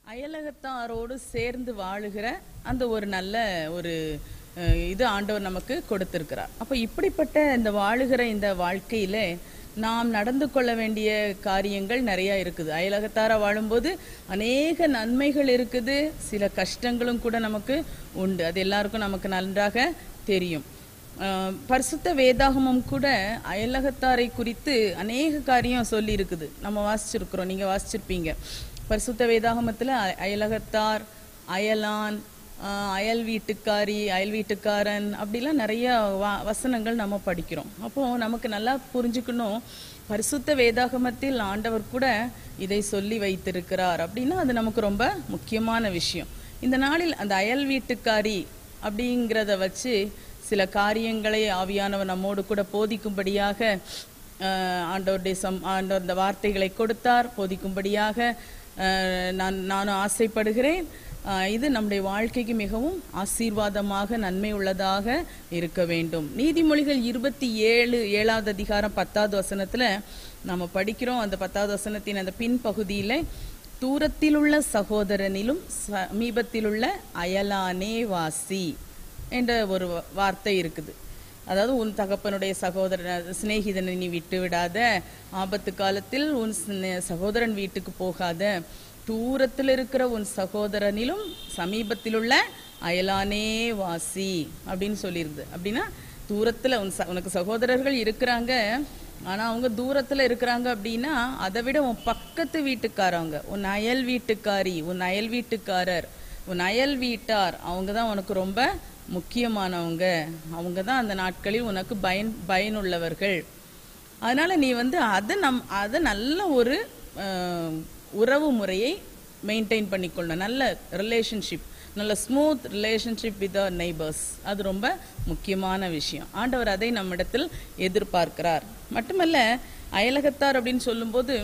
அயலகத்தாரோடு சேர்ந்து வாழுகிற அந்த ஒரு நல்ல ஒரு அஹ், இது ஆண்டவர் நமக்கு கொடுத்திருக்கிறார் அப்போ இப்படிப்பட்ட இந்த வாழுகிற இந்த வாழ்க்கையில நாம் நடந்து கொள்ள வேண்டிய காரியங்கள் நிறைய இருக்குது அயலகத்தார வாழும்போது அநேக நன்மைகள் இருக்குது சில கஷ்டங்களும் கூட நமக்கு உண்டு அது எல்லாருக்கும் நமக்கு நன்றாக தெரியும் அஹ், பரிசுத்த வேதாகமம் கூட அயலகத்தாரை குறித்து அநேக காரியம் சொல்லி இருக்குது நம்ம வாசிச்சிருக்கிறோம் நீங்க வாசிச்சிருப்பீங்க பரிசுத்த வேதாகமத்துல அ- அயலகத்தார் அயலான் அஹ், அயல் வீட்டுக்காரி அயல் வீட்டுக்காரன் அப்படிலாம் நிறைய வ- வசனங்கள் நம்ம படிக்கிறோம் அப்போ நமக்கு நல்லா புரிஞ்சுக்கணும் பரிசுத்த வேதாகமத்தில் ஆண்டவர் கூட இதை சொல்லி வைத்திருக்கிறார் அப்படின்னா அது நமக்கு ரொம்ப முக்கியமான விஷயம் இந்த நாளில் அந்த அயல் வீட்டுக்காரி அப்படிங்கிறத வச்சு சில காரியங்களை ஆவியானவர் நம்மோடு கூட போதிக்கும்படியாக அஹ், ஆண்டவருடைய சம் ஆண்டவர் இந்த வார்த்தைகளை கொடுத்தார் போதிக்கும்படியாக அஹ், நான் நானும் ஆசைப்படுகிறேன் அஹ், இது நம்முடைய வாழ்க்கைக்கு மிகவும் ஆசீர்வாதமாக நன்மை உள்ளதாக இருக்க வேண்டும் நீதிமொழிகள் இருபத்தி ஏழு ஏழாவது அதிகாரம் பத்தாவது வசனத்துல நம்ம படிக்கிறோம் அந்த பத்தாவது வசனத்தின் அந்த பின்பகுதியில தூரத்திலுள்ள சகோதரனிலும் சமீபத்திலுள்ள அயலானே வாசி என்ற ஒரு வ- வார்த்தை இருக்குது அதாவது உன் தகப்பனுடைய சகோதரன் சிநேகிதனை நீ விட்டு விடாத ஆபத்து காலத்தில் உன் சிநே- சகோதரன் வீட்டுக்கு போகாத தூரத்தில் இருக்கிற உன் சகோதரனிலும் சமீபத்திலுள்ள அயலானே வாசி அப்படின்னு சொல்லிருது அப்படின்னா தூரத்துல உன் ச- உனக்கு சகோதரர்கள் இருக்கிறாங்க ஆனா அவங்க தூரத்துல இருக்கிறாங்க அப்படின்னா அதை விட உன் பக்கத்து வீட்டுக்காரவங்க உன் அயல் வீட்டுக்காரி உன் அயல் வீட்டுக்காரர் உன் அயல் வீட்டார் அவங்க தான் உனக்கு ரொம்ப முக்கியமானவங்க அவங்க தான் அந்த நாட்களில் உனக்கு பயன் பயனுள்ளவர்கள் அதனால நீ வந்து அதை நம் அதை நல்ல ஒரு அஹ், உறவு முறையை மெயின்டைன் பண்ணிக்கொள்ளணும் நல்ல ரிலேஷன்ஷிப் நல்ல smooth relationship with our neighbours அது ரொம்ப முக்கியமான விஷயம் ஆண்டவர் அதை நம்மிடத்தில் எதிர்பார்க்கிறார் மட்டுமல்ல அயலகத்தார் அப்படின்னு சொல்லும்போது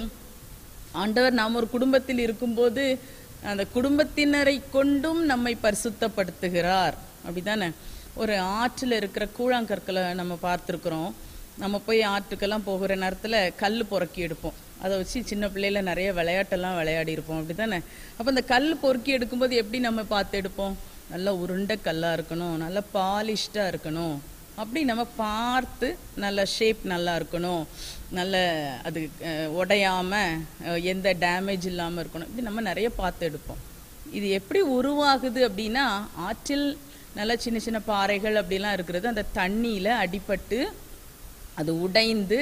ஆண்டவர் நாம் ஒரு குடும்பத்தில் இருக்கும்போது அந்த குடும்பத்தினரை கொண்டும் நம்மை பரிசுத்தப்படுத்துகிறார் அப்படிதானே ஒரு ஆற்றுல இருக்கிற கூழாங்கற்களை நம்ம பார்த்துருக்குறோம் நம்ம போய் ஆற்றுக்கெல்லாம் போகிற நேரத்துல கல் பொறுக்கி எடுப்போம் அதை வச்சு சின்ன பிள்ளையில நிறைய விளையாட்டெல்லாம் விளையாடி இருப்போம் அப்படிதானே அப்ப அந்த கல் பொறுக்கி எடுக்கும்போது எப்படி நம்ம பார்த்து எடுப்போம் நல்ல உருண்டை கல்லா இருக்கணும் நல்ல பாலிஷ்டா இருக்கணும் அப்படி நம்ம பார்த்து நல்ல ஷேப் நல்லா இருக்கணும் நல்ல அது அஹ், உடையாம அஹ், எந்த டேமேஜ் இல்லாம இருக்கணும் இப்படி நம்ம நிறைய பார்த்து எடுப்போம் இது எப்படி உருவாகுது அப்படின்னா ஆற்றில் நல்ல சின்ன சின்ன பாறைகள் அப்படிலாம் இருக்கிறது அந்த தண்ணியில அடிபட்டு அது உடைந்து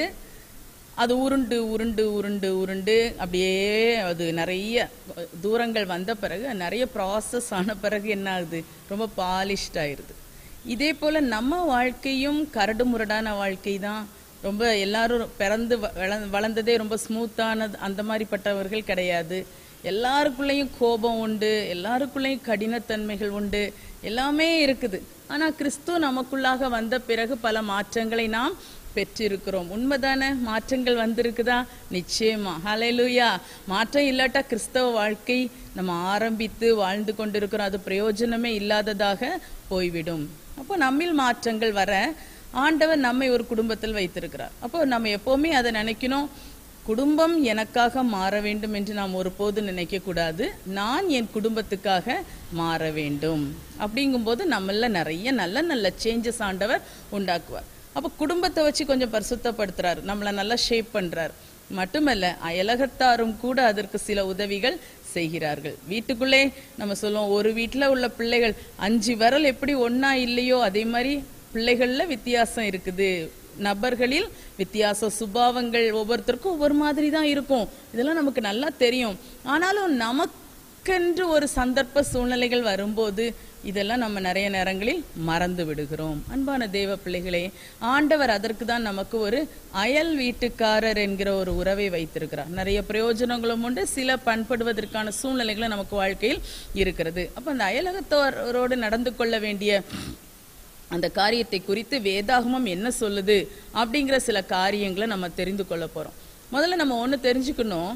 அது உருண்டு உருண்டு உருண்டு உருண்டு அப்படியே அது நிறைய தூரங்கள் வந்த பிறகு நிறைய ப்ராசஸ் ஆன பிறகு என்ன ஆகுது ரொம்ப பாலிஷ்ட் ஆயிருது இதே போல நம்ம வாழ்க்கையும் கரடு முரடான வாழ்க்கை தான் ரொம்ப எல்லாரும் பிறந்து வ- வள- வளர்ந்ததே ரொம்ப ஸ்மூத்தானது அந்த மாதிரிப்பட்டவர்கள் கிடையாது எல்லாருக்குள்ளேயும் கோபம் உண்டு எல்லாருக்குள்ளேயும் கடினத்தன்மைகள் உண்டு எல்லாமே இருக்குது ஆனா கிறிஸ்து நமக்குள்ளாக வந்த பிறகு பல மாற்றங்களை நாம் பெற்றிருக்கிறோம் உண்மைதானே மாற்றங்கள் வந்திருக்குதா நிச்சயமா ஹalleluya மாற்றம் இல்லாட்டா கிறிஸ்தவ வாழ்க்கை நம்ம ஆரம்பித்து வாழ்ந்து கொண்டிருக்கிறோம் அது பிரயோஜனமே இல்லாததாக போய்விடும் அப்போ நம்மில் மாற்றங்கள் வர ஆண்டவர் நம்மை ஒரு குடும்பத்தில் வைத்திருக்கிறார் அப்போ நம்ம எப்பவுமே அதை நினைக்கணும் குடும்பம் எனக்காக மாற வேண்டும் என்று நாம் ஒருபோது நினைக்க கூடாது நான் என் குடும்பத்துக்காக மாற வேண்டும் அப்படிங்கும்போது நம்மள நிறைய நல்ல நல்ல சேஞ்சஸ் ஆண்டவர் உண்டாக்குவார் அப்ப குடும்பத்தை வச்சு கொஞ்சம் பரிசுத்தப்படுத்துறாரு நம்மளை நல்லா ஷேப் பண்றாரு மட்டுமல்ல அயலகத்தாரும் கூட அதற்கு சில உதவிகள் செய்கிறார்கள் வீட்டுக்குள்ளே நம்ம சொல்லுவோம் ஒரு வீட்ல உள்ள பிள்ளைகள் அஞ்சு விரல் எப்படி ஒண்ணா இல்லையோ அதே மாதிரி பிள்ளைகள்ல வித்தியாசம் இருக்குது நபர்களில் வித்தியாச சுபாவங்கள் ஒவ்வொருத்தருக்கும் ஒவ்வொரு மாதிரி தான் இருக்கும் இதெல்லாம் நமக்கு நல்லா தெரியும் ஆனாலும் நமக்கென்று ஒரு சந்தர்ப்ப சூழ்நிலைகள் வரும்போது இதெல்லாம் நம்ம நிறைய நேரங்களில் மறந்து விடுகிறோம் அன்பான தேவ பிள்ளைகளே ஆண்டவர் அதற்கு தான் நமக்கு ஒரு அயல் வீட்டுக்காரர் என்கிற ஒரு உறவை வைத்திருக்கிறார் நிறைய பிரயோஜனங்களும் உண்டு சில பண்படுவதற்கான சூழ்நிலைகளும் நமக்கு வாழ்க்கையில் இருக்கிறது அப்ப அந்த அயலகத்தோரோடு நடந்து கொள்ள வேண்டிய அந்த காரியத்தை குறித்து வேதாகமம் என்ன சொல்லுது அப்படிங்கிற சில காரியங்களை நம்ம தெரிந்து கொள்ள போறோம் முதல்ல நம்ம ஒண்ணு தெரிஞ்சுக்கணும்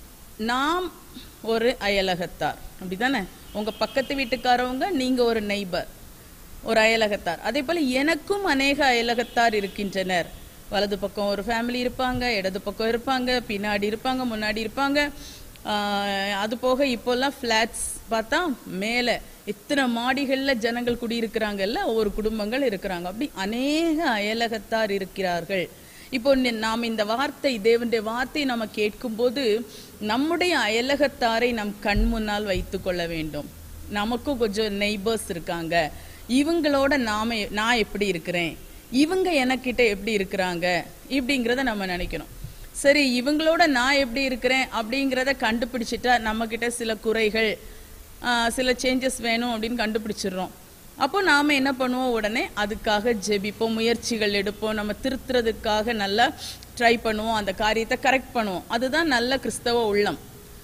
நாம் ஒரு அயலகத்தார் அப்படிதானே உங்க பக்கத்து வீட்டுக்காரவங்க நீங்க ஒரு நெய்பர் ஒரு அயலகத்தார் அதே போல எனக்கும் அநேக அயலகத்தார் இருக்கின்றனர் வலது பக்கம் ஒரு ஃபேமிலி இருப்பாங்க இடது பக்கம் இருப்பாங்க பின்னாடி இருப்பாங்க முன்னாடி இருப்பாங்க ஆஹ் அது போக இப்போல்லாம் ஃப்ளாட்ஸ் பார்த்தா மேலே இத்தனை மாடிகள்ல ஜனங்கள் குடியிருக்கிறாங்கல்ல ஒவ்வொரு குடும்பங்கள் இருக்கிறாங்க அப்படி அநேக அயலகத்தார் இருக்கிறார்கள் இப்போ நி- நாம் இந்த வார்த்தை தேவனுடைய வார்த்தையை நம்ம கேட்கும்போது நம்முடைய அயலகத்தாரை நம் கண் முன்னால் வைத்துக் கொள்ள வேண்டும் நமக்கும் கொஞ்சம் நெய்பர்ஸ் இருக்காங்க இவங்களோட நாம நான் எப்படி இருக்கிறேன் இவங்க எனக்கிட்ட எப்படி இருக்கிறாங்க இப்படிங்கிறத நம்ம நினைக்கணும் சரி இவங்களோட நான் எப்படி இருக்கிறேன் அப்படிங்கிறத கண்டுபிடிச்சிட்டா நம்ம கிட்ட சில குறைகள் ஆஹ், சில சேஞ்சஸ் வேணும் அப்படின்னு கண்டுபிடிச்சிடுறோம் அப்போ நாம என்ன பண்ணுவோம் உடனே அதுக்காக ஜெபிப்போம் முயற்சிகள் எடுப்போம் நம்ம திருத்துறதுக்காக நல்லா ட்ரை பண்ணுவோம் அந்த காரியத்தை கரெக்ட் பண்ணுவோம் அதுதான் நல்ல கிறிஸ்தவ உள்ளம்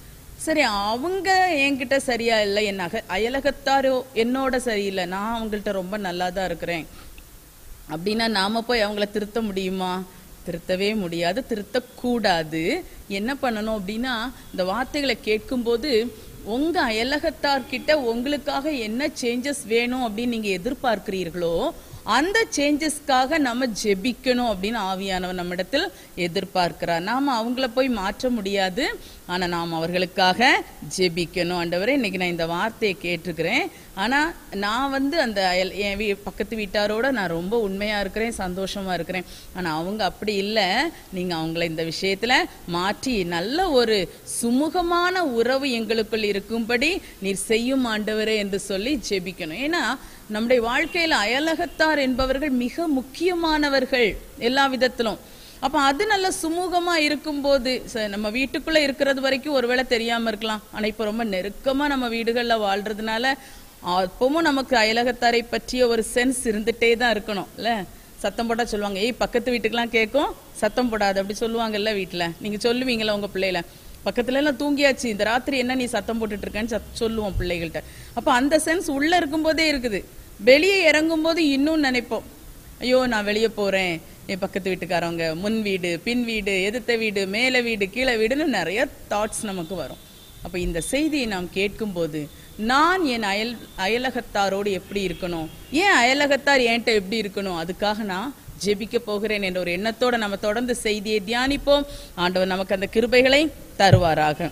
சரி அவங்க என்கிட்ட சரியா இல்லை என் அக அயலகத்தாரோ என்னோட சரியில்லை நான் அவங்கள்ட்ட ரொம்ப நல்லா தான் இருக்கிறேன் அப்படின்னா நாம போய் அவங்கள திருத்த முடியுமா திருத்தவே முடியாது திருத்தக்கூடாது என்ன பண்ணணும் அப்படின்னா இந்த வார்த்தைகளை கேட்கும்போது உங்க அயலகத்தார்கிட்ட உங்களுக்காக என்ன சேஞ்சஸ் வேணும் அப்படின்னு நீங்க எதிர்பார்க்கிறீர்களோ அந்த சேஞ்சஸ்க்காக நம்ம ஜெபிக்கணும் அப்படின்னு ஆவியானவர் நம்மிடத்தில் எதிர்பார்க்கிறார் நாம அவங்கள போய் மாற்ற முடியாது ஆனா நாம் அவர்களுக்காக ஜெபிக்கணும் ஆண்டவரே இன்னைக்கு நான் இந்த வார்த்தையை கேட்டிருக்கிறேன் ஆனா நான் வந்து அந்த அயல்- என் வீ பக்கத்து வீட்டாரோட நான் ரொம்ப உண்மையா இருக்கிறேன் சந்தோஷமா இருக்கிறேன் ஆனா அவங்க அப்படி இல்லை நீங்க அவங்கள இந்த விஷயத்துல மாற்றி நல்ல ஒரு சுமூகமான உறவு எங்களுக்குள் இருக்கும்படி நீர் செய்யும் ஆண்டவரே என்று சொல்லி ஜெபிக்கணும் ஏன்னா நம்முடைய வாழ்க்கையில அயலகத்தார் என்பவர்கள் மிக முக்கியமானவர்கள் எல்லா விதத்திலும் அப்ப அது நல்ல சுமூகமா இருக்கும்போது ச- நம்ம வீட்டுக்குள்ள இருக்கிறது வரைக்கும் ஒருவேளை தெரியாம இருக்கலாம் ஆனா இப்ப ரொம்ப நெருக்கமா நம்ம வீடுகள்ல வாழ்றதுனால அப்பவும் நமக்கு அயலகத்தாரை பற்றிய ஒரு சென்ஸ் இருந்துட்டே தான் இருக்கணும் இல்ல சத்தம் போட்டா சொல்லுவாங்க ஏய் பக்கத்து வீட்டுக்கெல்லாம் கேட்கும் சத்தம் போடாது அப்படி சொல்லுவாங்கல்ல வீட்டுல நீங்க சொல்லுவீங்களா உங்க பிள்ளைல பக்கத்துல எல்லாம் தூங்கியாச்சு இந்த ராத்திரி என்ன நீ சத்தம் போட்டுட்டு இருக்கேன்னு சத்- சொல்லுவோம் பிள்ளைகள்கிட்ட அப்ப அந்த சென்ஸ் உள்ள இருக்கும்போதே இருக்குது வெளியே இறங்கும் போது இன்னும் நினைப்போம் ஐயோ நான் வெளியே போறேன் என் பக்கத்து வீட்டுக்காரவங்க முன் வீடு பின் வீடு எதிர்த்த வீடு மேலே வீடு கீழே வீடுன்னு நிறைய தாட்ஸ் நமக்கு வரும் அப்ப இந்த செய்தியை நாம் கேட்கும்போது நான் என் அயல் அயலகத்தாரோடு எப்படி இருக்கணும் ஏன் அயலகத்தார் என்கிட்ட எப்படி இருக்கணும் அதுக்காக நான் ஜெபிக்க போகிறேன் என்ற ஒரு எண்ணத்தோட நம்ம தொடர்ந்து செய்தியை தியானிப்போம் ஆண்டவர் நமக்கு அந்த கிருபைகளை தருவாராக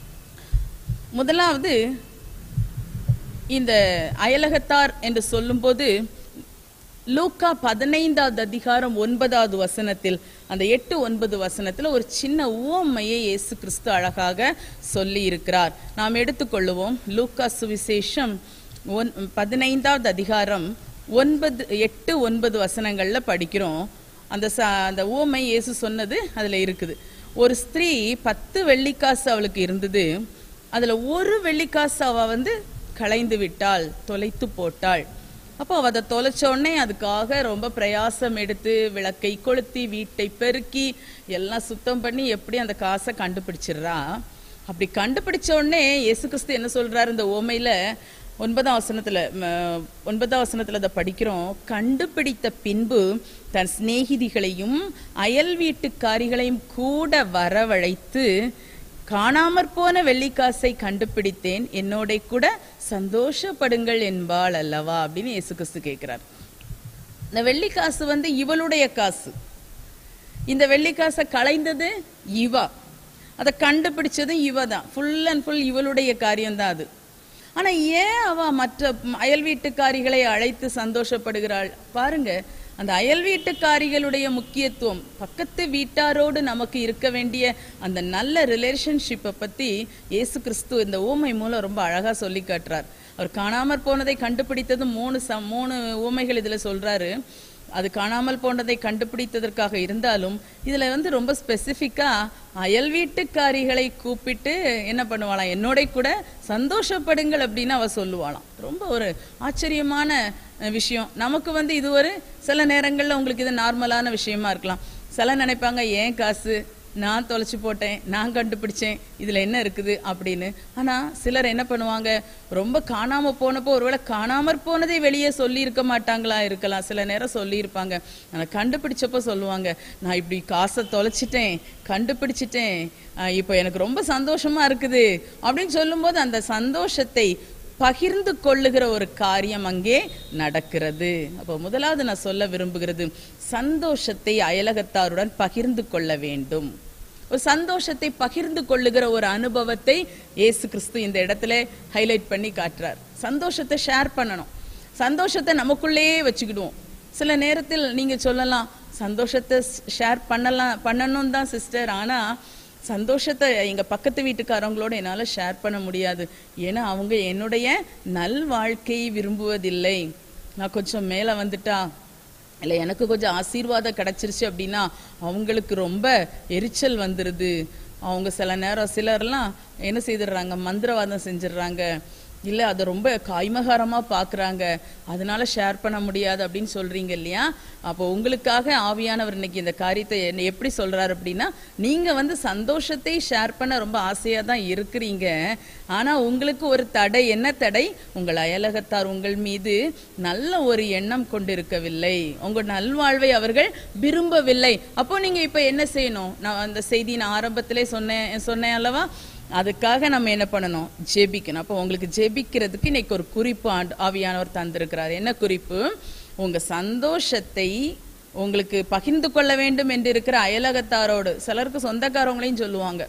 முதலாவது இந்த அயலகத்தார் என்று சொல்லும்போது லூக்கா பதினைந்தாவது அதிகாரம் ஒன்பதாவது வசனத்தில் அந்த எட்டு ஒன்பது வசனத்தில் ஒரு சின்ன உவமையை இயேசு கிறிஸ்து அழகாக சொல்லி இருக்கிறார் நாம் எடுத்துக்கொள்ளுவோம் லூக்கா சுவிசேஷம் ஒன் பதினைந்தாவது அதிகாரம் ஒன்பது எட்டு ஒன்பது வசனங்கள்ல படிக்கிறோம் அந்த ச அந்த உவமை இயேசு சொன்னது அதுல இருக்குது ஒரு ஸ்திரீ பத்து வெள்ளிக்காசு அவளுக்கு இருந்தது அதுல ஒரு வெள்ளிக்காசு அவ வந்து களைந்து விட்டாள் தொலைத்து போட்டாள் அப்போ அவ அதை தொலைச்ச உடனே அதுக்காக ரொம்ப பிரயாசம் எடுத்து விளக்கை கொளுத்தி வீட்டை பெருக்கி எல்லாம் சுத்தம் பண்ணி எப்படி அந்த காசை கண்டுபிடிச்சிடுறா அப்படி கண்டுபிடிச்ச உடனே இயேசு கிறிஸ்து என்ன சொல்றாரு இந்த ஓமையில ஒன்பதாம் வசனத்துல ம, ஒன்பதாம் வசனத்துல அதை படிக்கிறோம் கண்டுபிடித்த பின்பு தன் சிநேகிதிகளையும் அயல் வீட்டுக்காரிகளையும் கூட வரவழைத்து காணாமற் போன வெள்ளிக்காசை கண்டுபிடித்தேன் என்னோட கூட சந்தோஷப்படுங்கள் என்பாள் அல்லவா அப்படின்னு இயேசு கிறிஸ்து கேட்கிறார் இந்த வெள்ளிக்காசு வந்து இவளுடைய காசு இந்த வெள்ளிக்காசை களைந்தது இவ அதை கண்டுபிடிச்சதும் இவ தான் ஃபுல் அண்ட் ஃபுல் இவளுடைய காரியம்தான் அது ஆனா ஏன் அவ மற்ற அயல் வீட்டுக்காரிகளை அழைத்து சந்தோஷப்படுகிறாள் பாருங்க அந்த அயல் வீட்டுக்காரிகளுடைய முக்கியத்துவம் பக்கத்து வீட்டாரோடு நமக்கு இருக்க வேண்டிய அந்த நல்ல ரிலேஷன்ஷிப்பை பத்தி இயேசு கிறிஸ்து இந்த ஊமை மூலம் ரொம்ப அழகா சொல்லி காட்டுறார் அவர் காணாமற் போனதை கண்டுபிடித்தது மூணு ச மூணு ஊமைகள் இதுல சொல்றாரு அது காணாமல் போனதை கண்டுபிடித்ததற்காக இருந்தாலும் இதுல வந்து ரொம்ப ஸ்பெசிஃபிக்கா அயல் வீட்டுக்காரிகளை கூப்பிட்டு என்ன பண்ணுவாளாம் என்னோட கூட சந்தோஷப்படுங்கள் அப்படின்னு அவ சொல்லுவாளாம் ரொம்ப ஒரு ஆச்சரியமான அஹ், விஷயம் நமக்கு வந்து இது ஒரு சில நேரங்கள்ல உங்களுக்கு இது நார்மலான விஷயமா இருக்கலாம் சில நினைப்பாங்க ஏன் காசு நான் தொலைச்சு போட்டேன் நான் கண்டுபிடிச்சேன் இதுல என்ன இருக்குது அப்படின்னு ஆனா சிலர் என்ன பண்ணுவாங்க ரொம்ப காணாம போனப்போ ஒருவேளை காணாமற் போனதை வெளியே சொல்லி இருக்க மாட்டாங்களா இருக்கலாம் சில நேரம் சொல்லி இருப்பாங்க ஆனா கண்டுபிடிச்சப்போ சொல்லுவாங்க நான் இப்படி காசை தொலைச்சிட்டேன் கண்டுபிடிச்சிட்டேன் ஆஹ் இப்போ எனக்கு ரொம்ப சந்தோஷமா இருக்குது அப்படின்னு சொல்லும்போது அந்த சந்தோஷத்தை பகிர்ந்து கொள்ளுகிற ஒரு காரியம் அங்கே நடக்கிறது அப்போ முதலாவது நான் சொல்ல விரும்புகிறது சந்தோஷத்தை அயலகத்தாருடன் பகிர்ந்து கொள்ள வேண்டும் ஒரு சந்தோஷத்தை பகிர்ந்து கொள்ளுகிற ஒரு அனுபவத்தை இயேசு கிறிஸ்து இந்த இடத்துல ஹைலைட் பண்ணி காட்டுறார் சந்தோஷத்தை ஷேர் பண்ணணும் சந்தோஷத்தை நமக்குள்ளேயே வச்சுக்கிடுவோம் சில நேரத்தில் நீங்க சொல்லலாம் சந்தோஷத்தை ஷேர் பண்ணலாம் பண்ணணும் தான் சிஸ்டர் ஆனா சந்தோஷத்தை எங்க பக்கத்து வீட்டுக்காரங்களோட என்னால ஷேர் பண்ண முடியாது ஏன்னா அவங்க என்னுடைய நல் வாழ்க்கையை விரும்புவதில்லை நான் கொஞ்சம் மேல வந்துட்டா இல்லை எனக்கு கொஞ்சம் ஆசீர்வாதம் கிடைச்சிருச்சு அப்படின்னா அவங்களுக்கு ரொம்ப எரிச்சல் வந்துருது அவங்க சில நேரம் சிலர்லாம் என்ன செய்திடுறாங்க மந்திரவாதம் செஞ்சிடுறாங்க இல்லை அதை ரொம்ப காய்மகாரமாக பார்க்குறாங்க அதனால ஷேர் பண்ண முடியாது அப்படின்னு சொல்றீங்க இல்லையா அப்போ உங்களுக்காக ஆவியானவர் இன்னைக்கு இந்த காரியத்தை என்ன எப்படி சொல்றாரு அப்படின்னா நீங்க வந்து சந்தோஷத்தை ஷேர் பண்ண ரொம்ப ஆசையா தான் இருக்கிறீங்க ஆனா உங்களுக்கு ஒரு தடை என்ன தடை உங்கள் அயலகத்தார் உங்கள் மீது நல்ல ஒரு எண்ணம் கொண்டிருக்கவில்லை உங்க நல்வாழ்வை அவர்கள் விரும்பவில்லை அப்போ நீங்க இப்ப என்ன செய்யணும் நான் அந்த செய்தி நான் ஆரம்பத்திலே சொன்னேன் சொன்னேன் அல்லவா அதுக்காக நம்ம என்ன பண்ணணும் ஜெபிக்கணும் அப்போ உங்களுக்கு ஜெபிக்கிறதுக்கு இன்னைக்கு ஒரு குறிப்பு ஆண்டு ஆவியானவர் தந்திருக்கிறார் என்ன குறிப்பு உங்க சந்தோஷத்தை உங்களுக்கு பகிர்ந்து கொள்ள வேண்டும் என்று இருக்கிற அயலகத்தாரோடு சிலருக்கு சொந்தக்காரவங்களையும் சொல்லுவாங்க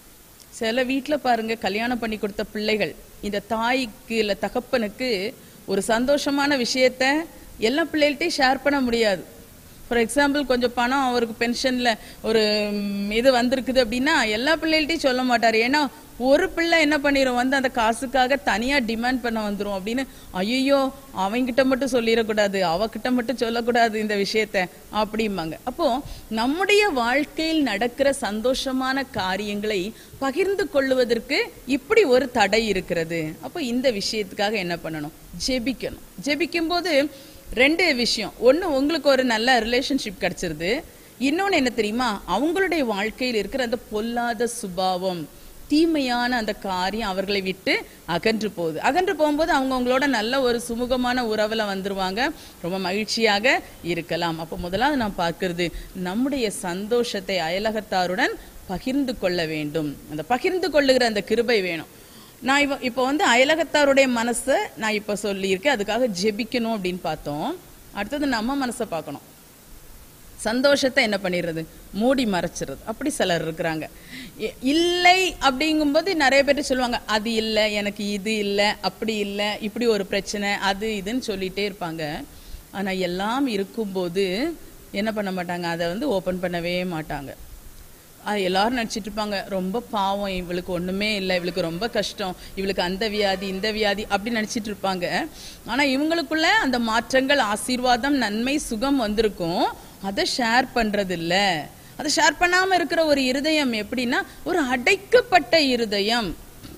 சில வீட்ல பாருங்க கல்யாணம் பண்ணி கொடுத்த பிள்ளைகள் இந்த தாய்க்கு இல்ல தகப்பனுக்கு ஒரு சந்தோஷமான விஷயத்த எல்லா பிள்ளைகள்ட்டையும் ஷேர் பண்ண முடியாது ஃபார் எக்ஸாம்பிள் கொஞ்சம் பணம் அவருக்கு பென்ஷன்ல ஒரு ம், இது வந்திருக்குது அப்படின்னா எல்லா பிள்ளைகள்ட்டையும் சொல்ல மாட்டார் ஏன்னா ஒரு பிள்ளை என்ன பண்ணிரும் வந்து அந்த காசுக்காக தனியா டிமாண்ட் பண்ண வந்துரும் அப்படின்னு ஐயோ அவங்கிட்ட மட்டும் சொல்லிடக்கூடாது அவகிட்ட மட்டும் சொல்லக்கூடாது இந்த விஷயத்த அப்படிம்பாங்க அப்போ நம்முடைய வாழ்க்கையில் நடக்கிற சந்தோஷமான காரியங்களை பகிர்ந்து கொள்ளுவதற்கு இப்படி ஒரு தடை இருக்கிறது அப்போ இந்த விஷயத்துக்காக என்ன பண்ணணும் ஜெபிக்கணும் ஜெபிக்கும் போது ரெண்டு விஷயம் ஒண்ணு உங்களுக்கு ஒரு நல்ல ரிலேஷன்ஷிப் கிடைச்சிருது இன்னொன்னு என்ன தெரியுமா அவங்களுடைய வாழ்க்கையில் இருக்கிற அந்த பொல்லாத சுபாவம் தீமையான அந்த காரியம் அவர்களை விட்டு அகன்று போகுது அகன்று போகும்போது அவங்க உங்களோட நல்ல ஒரு சுமூகமான உறவுல வந்துருவாங்க ரொம்ப மகிழ்ச்சியாக இருக்கலாம் அப்போ முதலாவது நான் பார்க்கிறது நம்முடைய சந்தோஷத்தை அயலகத்தாருடன் பகிர்ந்து கொள்ள வேண்டும் அந்த பகிர்ந்து கொள்ளுகிற அந்த கிருபை வேணும் நான் இப்போ இப்போ வந்து அயலகத்தாருடைய மனசை நான் இப்போ சொல்லியிருக்கேன் அதுக்காக ஜெபிக்கணும் அப்படின்னு பார்த்தோம் அடுத்தது நம்ம மனசை பார்க்கணும் சந்தோஷத்தை என்ன பண்ணிடுறது மூடி மறைச்சிடுறது அப்படி சிலர் இருக்கிறாங்க இ- இல்லை அப்படிங்கும்போது நிறைய பேர் சொல்லுவாங்க அது இல்லை எனக்கு இது இல்லை அப்படி இல்லை இப்படி ஒரு பிரச்சனை அது இதுன்னு சொல்லிட்டே இருப்பாங்க ஆனா எல்லாம் இருக்கும்போது என்ன பண்ண மாட்டாங்க அதை வந்து ஓபன் பண்ணவே மாட்டாங்க அது எல்லாரும் நினைச்சிட்டு இருப்பாங்க ரொம்ப பாவம் இவளுக்கு ஒண்ணுமே இல்லை இவளுக்கு ரொம்ப கஷ்டம் இவளுக்கு அந்த வியாதி இந்த வியாதி அப்படி நினைச்சிட்டு இருப்பாங்க ஆனா இவங்களுக்குள்ள அந்த மாற்றங்கள் ஆசீர்வாதம் நன்மை சுகம் வந்திருக்கும் அதை ஷேர் பண்றது இல்ல அதை ஷேர் பண்ணாம இருக்கிற ஒரு இருதயம் எப்படின்னா ஒரு அடைக்கப்பட்ட இருதயம்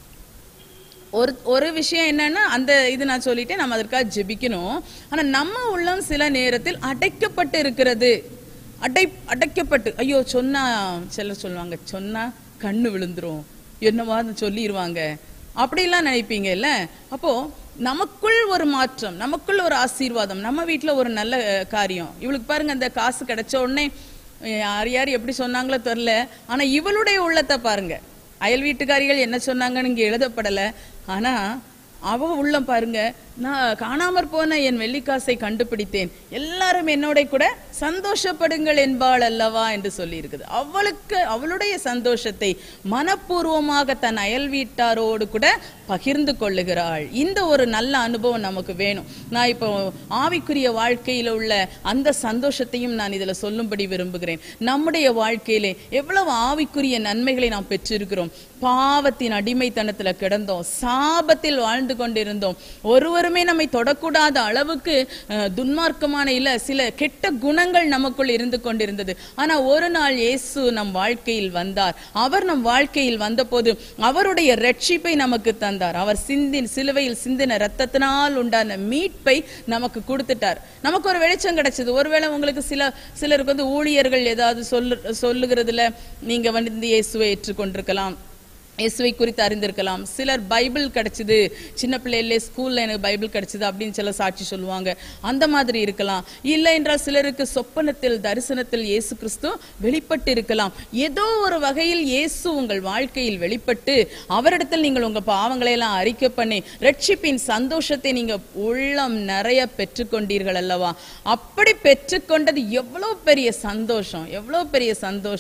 ஒரு ஒரு விஷயம் என்னன்னா அந்த இது நான் சொல்லிட்டேன் நம்ம அதற்காக ஜெபிக்கணும் ஆனா நம்ம உள்ளம் சில நேரத்தில் அடைக்கப்பட்டு இருக்கிறது அடை அடைக்கப்பட்டு ஐயோ சொன்னா சிலர் சொல்லுவாங்க சொன்னா கண்ணு விழுந்துரும் என்னவாது சொல்லிடுவாங்க அப்படிலாம் நினைப்பீங்கல்ல அப்போ நமக்குள் ஒரு மாற்றம் நமக்குள் ஒரு ஆசீர்வாதம் நம்ம வீட்ல ஒரு நல்ல அஹ், காரியம் இவளுக்கு பாருங்க அந்த காசு கிடைச்ச உடனே அஹ், யார் யார் எப்படி சொன்னாங்களோ தெரில ஆனா இவளுடைய உள்ளத்தை பாருங்க அயல் வீட்டுக்காரிகள் என்ன சொன்னாங்கன்னு இங்க எழுதப்படல ஆனா அவ உள்ளம் பாருங்க நான் காணாமற் போன என் வெள்ளிக்காசை கண்டுபிடித்தேன் எல்லாரும் என்னோட கூட சந்தோஷப்படுங்கள் என்பாள் அல்லவா என்று சொல்லி இருக்குது அவளுக்கு அவளுடைய சந்தோஷத்தை மனப்பூர்வமாக தன் அயல் வீட்டாரோடு கூட பகிர்ந்து கொள்ளுகிறாள் இந்த ஒரு நல்ல அனுபவம் நமக்கு வேணும் நான் இப்போ ஆவிக்குரிய வாழ்க்கையில உள்ள அந்த சந்தோஷத்தையும் நான் இதுல சொல்லும்படி விரும்புகிறேன் நம்முடைய வாழ்க்கையிலே எவ்வளவு ஆவிக்குரிய நன்மைகளை நாம் பெற்றிருக்கிறோம் பாவத்தின் அடிமைத்தனத்துல கிடந்தோம் சாபத்தில் வாழ்ந்து கொண்டிருந்தோம் ஒருவருமே நம்மை தொடக்கூடாத அளவுக்கு அஹ், துன்மார்க்கமான இல்ல சில கெட்ட குணங்கள் நமக்குள் இருந்து கொண்டிருந்தது ஆனா ஒரு நாள் இயேசு நம் வாழ்க்கையில் வந்தார் அவர் நம் வாழ்க்கையில் வந்தபோது அவருடைய ரட்சிப்பை நமக்கு தந்தார் அவர் சிந்தின் சிலுவையில் சிந்தின ரத்தத்தினால் உண்டான மீட்பை நமக்கு கொடுத்துட்டார் நமக்கு ஒரு வெளிச்சம் கிடைச்சது ஒருவேளை உங்களுக்கு சில சிலருக்கு வந்து ஊழியர்கள் ஏதாவது சொல்லு சொல்லுகிறதுல நீங்க வந்து இயேசுவை ஏற்றுக்கொண்டிருக்கலாம் இயேசுவை குறித்து அறிந்திருக்கலாம் சிலர் பைபிள் கிடைச்சது சின்ன பிள்ளையிலே ஸ்கூல்ல எனக்கு பைபிள் கிடைச்சது அப்படின்னு சில சாட்சி சொல்லுவாங்க அந்த மாதிரி இருக்கலாம் இல்லை என்றால் சிலருக்கு சொப்பனத்தில் தரிசனத்தில் இயேசு கிறிஸ்து வெளிப்பட்டு இருக்கலாம் ஏதோ ஒரு வகையில் இயேசு உங்கள் வாழ்க்கையில் வெளிப்பட்டு அவரிடத்தில் நீங்கள் உங்க பாவங்களை எல்லாம் அறிக்கை பண்ணி ரட்சிப்பின் சந்தோஷத்தை நீங்க உள்ளம் நிறைய பெற்றுக்கொண்டீர்கள் அல்லவா அப்படி பெற்றுக்கொண்டது எவ்வளவு பெரிய சந்தோஷம் எவ்வளவு பெரிய சந்தோஷம்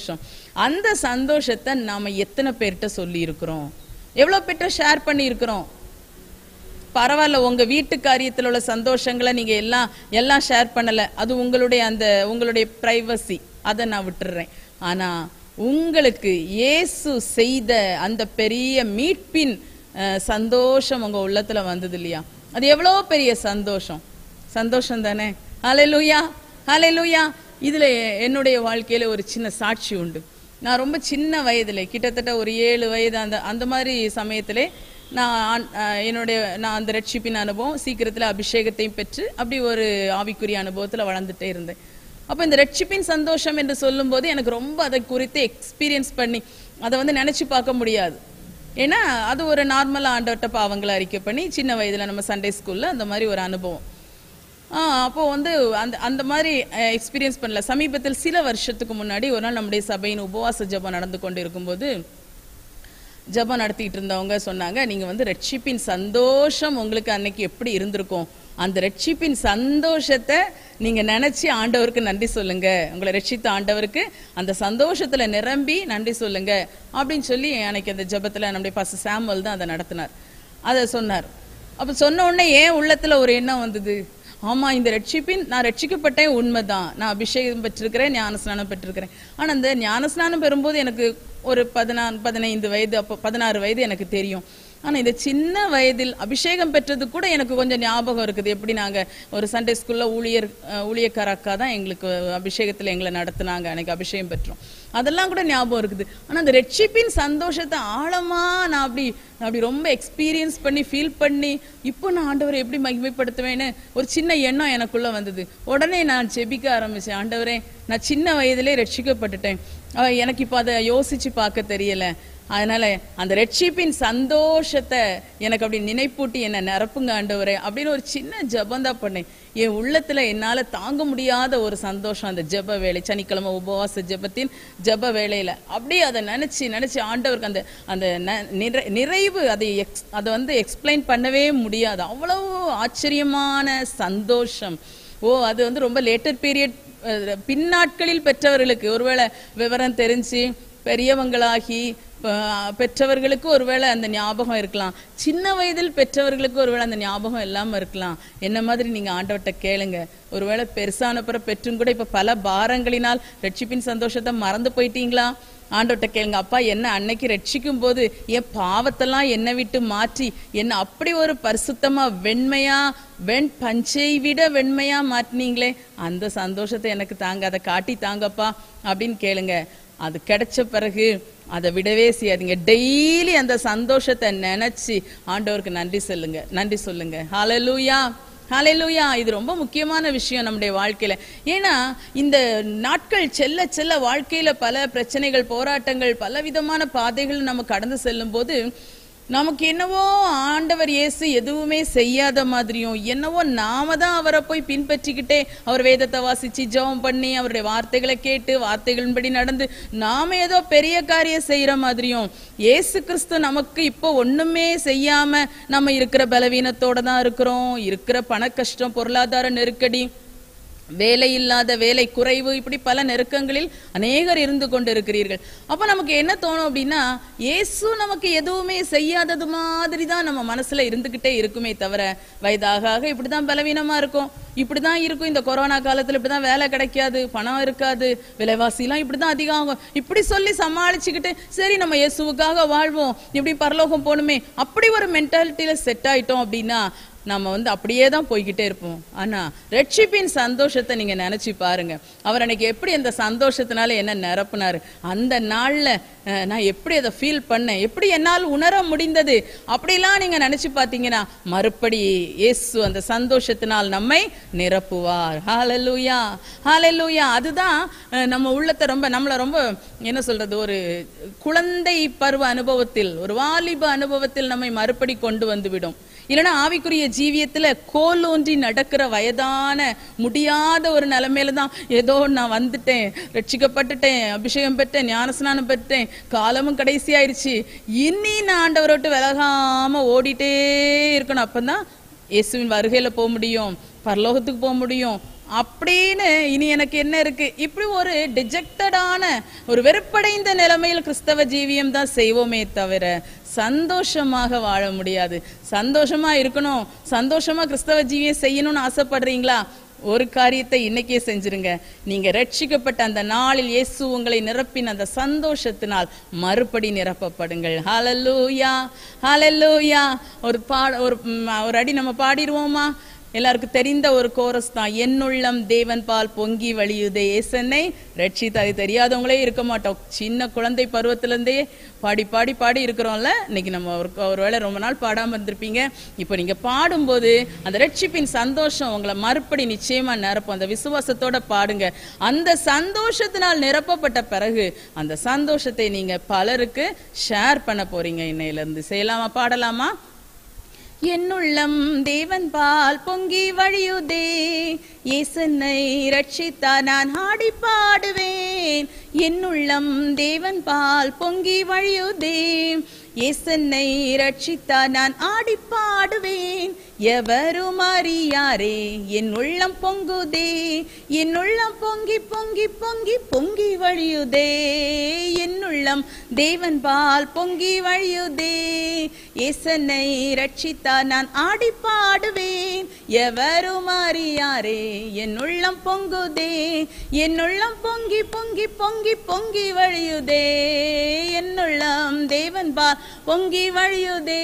அந்த சந்தோஷத்தை நாம எத்தனை பேர்கிட்ட சொல்லி இருக்கிறோம் எவ்வளவு பேர்கிட்ட ஷேர் பண்ணி இருக்கிறோம் பரவாயில்ல உங்க வீட்டு காரியத்தில் உள்ள சந்தோஷங்களை நீங்க எல்லாம் எல்லாம் ஷேர் பண்ணல அது உங்களுடைய அந்த உங்களுடைய பிரைவசி அதை நான் விட்டுறேன் ஆனா உங்களுக்கு இயேசு செய்த அந்த பெரிய மீட்பின் அஹ், சந்தோஷம் உங்க உள்ளத்துல வந்தது இல்லையா அது எவ்வளவு பெரிய சந்தோஷம் சந்தோஷம் தானே ஹalleluya ஹalleluya இதுல என்னுடைய வாழ்க்கையில ஒரு சின்ன சாட்சி உண்டு நான் ரொம்ப சின்ன வயதுல கிட்டத்தட்ட ஒரு ஏழு வயது அந்த அந்த மாதிரி சமயத்திலே நான் ஆண்- அஹ் என்னுடைய நான் அந்த ரட்சிப்பின் அனுபவம் சீக்கிரத்துல அபிஷேகத்தையும் பெற்று அப்படி ஒரு ஆவிக்குரிய அனுபவத்துல வளர்ந்துட்டே இருந்தேன் அப்ப இந்த ரட்சிப்பின் சந்தோஷம் என்று சொல்லும்போது எனக்கு ரொம்ப அதை குறித்து எக்ஸ்பீரியன்ஸ் பண்ணி அதை வந்து நினைச்சு பார்க்க முடியாது ஏன்னா அது ஒரு நார்மலா ஆண்டவர்கிட்ட பாவங்களை அறிக்கை பண்ணி சின்ன வயதுல நம்ம சண்டே ஸ்கூல்ல அந்த மாதிரி ஒரு அனுபவம் ஆ, அப்போ வந்து அந்த அந்த மாதிரி எக்ஸ்பீரியன்ஸ் பண்ணல சமீபத்தில் சில வருஷத்துக்கு முன்னாடி ஒரு நாள் நம்முடைய சபையின் உபவாச ஜெபம் நடந்து கொண்டு இருக்கும்போது ஜெபம் நடத்திட்டு இருந்தவங்க சொன்னாங்க நீங்க வந்து ரட்சிப்பின் சந்தோஷம் உங்களுக்கு அன்னைக்கு எப்படி இருந்திருக்கும் அந்த ரட்சிப்பின் சந்தோஷத்தை நீங்க நினைச்சு ஆண்டவருக்கு நன்றி சொல்லுங்க உங்களை ரட்சித்த ஆண்டவருக்கு அந்த சந்தோஷத்துல நிரம்பி நன்றி சொல்லுங்க அப்படின்னு சொல்லி அன்னைக்கு அந்த ஜெபத்துல நம்முடைய பாச சாமுவல் தான் அதை நடத்தினார் அதை சொன்னார் அப்ப சொன்ன உடனே ஏன் உள்ளத்துல ஒரு எண்ணம் வந்தது ஆமா இந்த ரட்சிப்பின் நான் ரட்சிக்கப்பட்டேன் உண்மைதான் நான் அபிஷேகம் பெற்றிருக்கிறேன் ஞானஸ்நானம் பெற்றிருக்கிறேன் ஆனா இந்த ஞானஸ்நானம் பெறும்போது எனக்கு ஒரு பதினாறு பதினைந்து வயது அப்போ பதினாறு வயது எனக்கு தெரியும் ஆனா இந்த சின்ன வயதில் அபிஷேகம் பெற்றது கூட எனக்கு கொஞ்சம் ஞாபகம் இருக்குது எப்படி நாங்க ஒரு சண்டே ஸ்கூல்ல ஊழியர் அஹ், ஊழியக்கார அக்கா தான் எங்களுக்கு அபிஷேகத்துல எங்களை நடத்துனாங்க அன்னைக்கு அபிஷேகம் பெற்றோம் அதெல்லாம் கூட ஞாபகம் இருக்குது ஆனா அந்த ரட்சிப்பின் சந்தோஷத்தை ஆழமா நான் அப்படி நான் அப்படி ரொம்ப எக்ஸ்பீரியன்ஸ் பண்ணி ஃபீல் பண்ணி இப்போ நான் ஆண்டவரை எப்படி மகிமைப்படுத்துவேன்னு ஒரு சின்ன எண்ணம் எனக்குள்ள வந்தது உடனே நான் செபிக்க ஆரம்பிச்சேன் ஆண்டவரே நான் சின்ன வயதிலே ரட்சிக்கப்பட்டுட்டேன் அஹ் எனக்கு இப்போ அதை யோசிச்சு பார்க்க தெரியல அதனால அந்த ரட்சிப்பின் சந்தோஷத்தை எனக்கு அப்படி நினைப்பூட்டி என்ன நிரப்புங்க ஆண்டவரே அப்படின்னு ஒரு சின்ன ஜெபம் தான் பண்ணேன் என் உள்ளத்துல என்னால தாங்க முடியாத ஒரு சந்தோஷம் அந்த ஜெப வேலை சனிக்கிழமை உபவாச ஜெபத்தின் ஜெப வேலையில அப்படியே அதை நினைச்சு நினைச்சு ஆண்டவருக்கு அந்த அந்த ந- நிறை- நிறைவு அதை எக்ஸ் அதை வந்து எக்ஸ்பிளைன் பண்ணவே முடியாது அவ்வளவு ஆச்சரியமான சந்தோஷம் ஓ அது வந்து ரொம்ப லேட்டர் பீரியட் பின்னாட்களில் பெற்றவர்களுக்கு ஒருவேளை விவரம் தெரிஞ்சு பெரியவங்களாகி அஹ், பெற்றவர்களுக்கு ஒருவேளை அந்த ஞாபகம் இருக்கலாம் சின்ன வயதில் பெற்றவர்களுக்கு ஒருவேளை அந்த ஞாபகம் இல்லாம இருக்கலாம் என்ன மாதிரி நீங்க ஆண்டவர்கிட்ட கேளுங்க ஒருவேளை பெருசான பிற பெற்றும் கூட இப்ப பல பாரங்களினால் ரட்சிப்பின் சந்தோஷத்தை மறந்து போயிட்டீங்களா ஆண்டவர்கிட்ட கேளுங்க அப்பா என்ன அன்னைக்கு ரட்சிக்கும் போது என் பாவத்தெல்லாம் என்னை விட்டு மாற்றி என்ன அப்படி ஒரு பரிசுத்தமா வெண்மையா வெண் பஞ்சை விட வெண்மையா மாட்டினீங்களே அந்த சந்தோஷத்தை எனக்கு தாங்க அதை காட்டி தாங்கப்பா அப்படின்னு கேளுங்க அது கிடைச்ச பிறகு அதை விடவே செய்யாதீங்க டெய்லி அந்த சந்தோஷத்தை நினைச்சு ஆண்டவருக்கு நன்றி சொல்லுங்க நன்றி சொல்லுங்க ஹalleluya ஹalleluya இது ரொம்ப முக்கியமான விஷயம் நம்முடைய வாழ்க்கையில ஏன்னா இந்த நாட்கள் செல்ல செல்ல வாழ்க்கையில பல பிரச்சனைகள் போராட்டங்கள் பல விதமான பாதைகள் நம்ம கடந்து செல்லும் போது நமக்கு என்னவோ ஆண்டவர் இயேசு எதுவுமே செய்யாத மாதிரியும் என்னவோ நாம தான் அவரை போய் பின்பற்றிக்கிட்டே அவர் வேதத்தை வாசிச்சு ஜெபம் பண்ணி அவருடைய வார்த்தைகளை கேட்டு வார்த்தைகளின்படி நடந்து நாம ஏதோ பெரிய காரியம் செய்யற மாதிரியும் இயேசு கிறிஸ்து நமக்கு இப்போ ஒண்ணுமே செய்யாம நம்ம இருக்கிற பலவீனத்தோட தான் இருக்கிறோம் இருக்கிற பண கஷ்டம் பொருளாதார நெருக்கடி வேலை இல்லாத வேலை குறைவு இப்படி பல நெருக்கங்களில் அநேகர் இருந்து கொண்டிருக்கிறீர்கள் அப்ப நமக்கு என்ன தோணும் அப்படின்னா இயேசு நமக்கு எதுவுமே செய்யாதது மாதிரி தான் நம்ம மனசுல இருந்துகிட்டே இருக்குமே தவிர வயதாக ஆக இப்படிதான் பலவீனமா இருக்கும் இப்படிதான் இருக்கும் இந்த கொரோனா காலத்துல இப்படிதான் வேலை கிடைக்காது பணம் இருக்காது விலைவாசி எல்லாம் இப்படிதான் அதிகம் ஆகும் இப்படி சொல்லி சமாளிச்சுக்கிட்டு சரி நம்ம இயேசுவுக்காக வாழ்வோம் இப்படி பரலோகம் போகணுமே அப்படி ஒரு மென்டாலிட்டியில செட் ஆயிட்டோம் அப்படின்னா நம்ம வந்து அப்படியே தான் போய்கிட்டே இருப்போம் ஆனா ரட்சிப்பின் சந்தோஷத்தை நீங்க நினைச்சு பாருங்க அவர் அன்னைக்கு எப்படி அந்த சந்தோஷத்தினால என்ன நிரப்புனாரு அந்த நாள்ல அஹ், நான் எப்படி அதை ஃபீல் பண்ணேன் எப்படி என்னால் உணர முடிந்தது அப்படிலாம் நீங்க நினைச்சு பாத்தீங்கன்னா மறுபடி இயேசு அந்த சந்தோஷத்தினால் நம்மை நிரப்புவார் ஹalleluya ஹalleluya அதுதான் அஹ், நம்ம உள்ளத்தை ரொம்ப நம்மள ரொம்ப என்ன சொல்றது ஒரு குழந்தை பருவ அனுபவத்தில் ஒரு வாலிப அனுபவத்தில் நம்மை மறுபடி கொண்டு வந்து விடும் இல்லைன்னா ஆவிக்குரிய ஜீவியத்துல கோலோன்றி நடக்கிற வயதான முடியாத ஒரு நிலைமையில தான் ஏதோ நான் வந்துட்டேன் ரட்சிக்கப்பட்டுட்டேன் அபிஷேகம் பெற்றேன் ஞானஸ்நானம் பெற்றேன் காலமும் கடைசி ஆயிடுச்சு இனி நான் ஆண்டவரை விட்டு விலகாம ஓடிட்டே இருக்கணும் அப்பதான் இயேசுவின் வருகையில போக முடியும் பரலோகத்துக்கு போக முடியும் அப்படின்னு இனி எனக்கு என்ன இருக்கு இப்படி ஒரு டிஜெக்டடான ஒரு வெறுப்படைந்த நிலைமையில் கிறிஸ்தவ ஜீவியம் தான் செய்வோமே தவிர சந்தோஷமாக வாழ முடியாது சந்தோஷமா இருக்கணும் சந்தோஷமா கிறிஸ்தவ ஜீவியம் செய்யணும்னு ஆசைப்படுறீங்களா ஒரு காரியத்தை இன்னைக்கே செஞ்சிருங்க நீங்க ரட்சிக்கப்பட்ட அந்த நாளில் இயேசு உங்களை நிரப்பின அந்த சந்தோஷத்தினால் மறுபடி நிரப்பப்படுங்கள் ஹalleluya ஹalleluya ஒரு பாட ஒரு ம், ஒரு அடி நம்ம பாடிடுவோமா எல்லாருக்கும் தெரிந்த ஒரு கோரஸ் தான் என்னுள்ளம் தேவன் பால் பொங்கி வழியுதே ஏசன்னை ரட்சித்து அது தெரியாதவங்களே இருக்க மாட்டோம் சின்ன குழந்தை பருவத்திலிருந்தே பாடி பாடி பாடி இருக்கிறோம்ல இன்னைக்கு நம்ம ஒரு ஒருவேளை ரொம்ப நாள் பாடாம இருந்திருப்பீங்க இப்போ நீங்க பாடும்போது அந்த ரட்சிப்பின் சந்தோஷம் உங்களை மறுபடி நிச்சயமா நிரப்பும் அந்த விசுவாசத்தோட பாடுங்க அந்த சந்தோஷத்தினால் நிரப்பப்பட்ட பிறகு அந்த சந்தோஷத்தை நீங்க பலருக்கு ஷேர் பண்ண போறீங்க இன்னையில இருந்து செய்யலாமா பாடலாமா என்னுள்ளம் தேவன் பால் பொங்கி வழியுதே இயேசன்னை ரட்சித்தா நான் ஆடி பாடுவேன் என்னுள்ளம் தேவன் பால் பொங்கி வழியுதே இயேசன்னை ரட்சித்தா நான் ஆடி பாடுவேன் எவரும் அறியாரே என் உள்ளம் பொங்குதே என் உள்ளம் பொங்கி பொங்கி பொங்கி பொங்கி வழியுதே என் உள்ளம் தேவன் பால் பொங்கி வழியுதே இயேசன்னை ரட்சித்தா நான் ஆடி பாடுவேன் எவரும் அறியாரே என் உள்ளம் பொங்குதே என் உள்ளம் பொங்கி பொங்கி பொங்கி பொங்கி வழியுதே என் உள்ளம் தேவன் பால் பொங்கி வழியுதே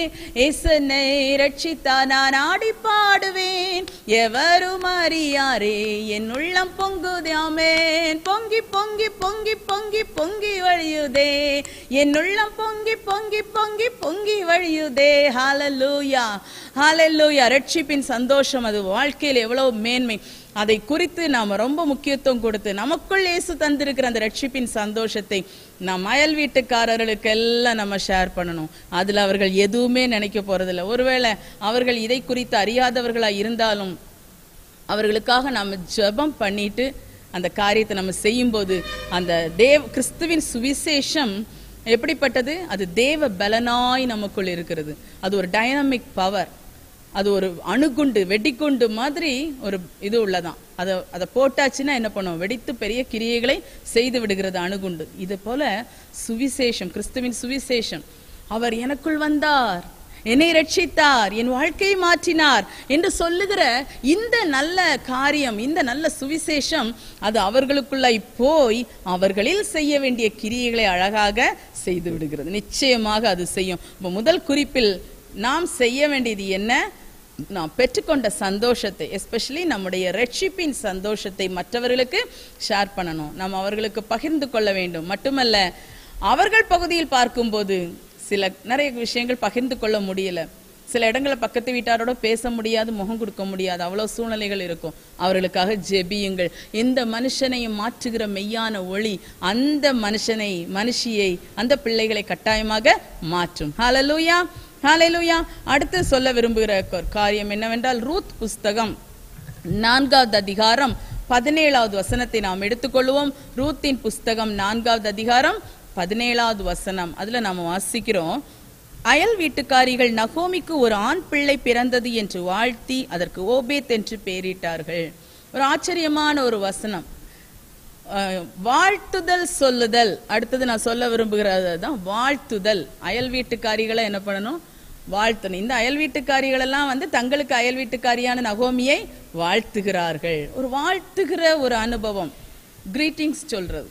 இயேசன்னை ரட்சித்தா நான் ஆடி பாடுவேன் எவரும் அறியாரே என் உள்ளம் பொங்குதே ஆமென் பொங்கி பொங்கி பொங்கி பொங்கி பொங்கி வழியுதே என் உள்ளம் பொங்கி பொங்கி பொங்கி பொங்கி வழியுதே ஹalleluya ஹalleluya ரட்சிப்பின் சந்தோஷம் அது வாழ்க்கையில் எவ்வளவு மேன்மை அதை குறித்து நாம ரொம்ப முக்கியத்துவம் கொடுத்து நமக்குள் இயேசு தந்திருக்கிற அந்த ரட்சிப்பின் சந்தோஷத்தை நம் அயல் வீட்டுக்காரர்களுக்கு எல்லாம் நம்ம ஷேர் பண்ணணும் அதுல அவர்கள் எதுவுமே நினைக்க போறதில்ல ஒருவேளை அவர்கள் இதை குறித்து அறியாதவர்களா இருந்தாலும் அவர்களுக்காக நம்ம ஜெபம் பண்ணிட்டு அந்த காரியத்தை நம்ம செய்யும்போது அந்த தேவ கிறிஸ்துவின் சுவிசேஷம் எப்படிப்பட்டது அது தேவ பலனாய் நமக்குள் இருக்கிறது அது ஒரு டைனமிக் பவர் அது ஒரு அணுகுண்டு வெடிகுண்டு மாதிரி ஒரு இது உள்ளதான் அதை அதை போட்டாச்சுன்னா என்ன பண்ணும் வெடித்து பெரிய கிரியைகளை செய்து விடுகிறது அணுகுண்டு இது போல சுவிசேஷம் கிறிஸ்துவின் சுவிசேஷம் அவர் எனக்குள் வந்தார் என்னை ரட்சித்தார் என் வாழ்க்கையை மாற்றினார் என்று சொல்லுகிற இந்த நல்ல காரியம் இந்த நல்ல சுவிசேஷம் அது அவர்களுக்குள்ளாய் போய் அவர்களில் செய்ய வேண்டிய கிரியைகளை அழகாக செய்து விடுகிறது நிச்சயமாக அது செய்யும் இப்ப முதல் குறிப்பில் நாம் செய்ய வேண்டியது என்ன நாம் பெற்றுக்கொண்ட சந்தோஷத்தை எஸ்பெஷலி நம்முடைய ரட்சிப்பின் சந்தோஷத்தை மற்றவர்களுக்கு ஷேர் பண்ணணும் நாம் அவர்களுக்கு பகிர்ந்து கொள்ள வேண்டும் மட்டுமல்ல அவர்கள் பகுதியில் பார்க்கும்போது சில நிறைய விஷயங்கள் பகிர்ந்து கொள்ள முடியல சில இடங்களில் பக்கத்து வீட்டாரோட பேச முடியாது முகம் கொடுக்க முடியாது அவ்வளவு சூழ்நிலைகள் இருக்கும் அவர்களுக்காக ஜெபியுங்கள் இந்த மனுஷனையும் மாற்றுகிற மெய்யான ஒளி அந்த மனுஷனை மனுஷியை அந்த பிள்ளைகளை கட்டாயமாக மாற்றும் ஹalleluya ஹalleluya அடுத்து சொல்ல விரும்புகிற ஒரு காரியம் என்னவென்றால் ரூத் புஸ்தகம் நான்காவது அதிகாரம் பதினேழாவது வசனத்தை நாம் எடுத்துக்கொள்வோம் ரூத்தின் புஸ்தகம் நான்காவது அதிகாரம் பதினேழாவது வசனம் அதுல நாம வாசிக்கிறோம் அயல் வீட்டுக்காரிகள் நகோமிக்கு ஒரு ஆண் பிள்ளை பிறந்தது என்று வாழ்த்தி அதற்கு ஓபேத் என்று பெயரிட்டார்கள் ஒரு ஆச்சரியமான ஒரு வசனம் அஹ், வாழ்த்துதல் சொல்லுதல் அடுத்தது நான் சொல்ல விரும்புகிறது தான் வாழ்த்துதல் அயல் வீட்டுக்காரிகளை என்ன பண்ணணும் வாழ்த்தணும் இந்த அயல் வீட்டுக்காரிகள் எல்லாம் வந்து தங்களுக்கு அயல் வீட்டுக்காரியான நகோமியை வாழ்த்துகிறார்கள் ஒரு வாழ்த்துகிற ஒரு அனுபவம் கிரீட்டிங்ஸ் சொல்றது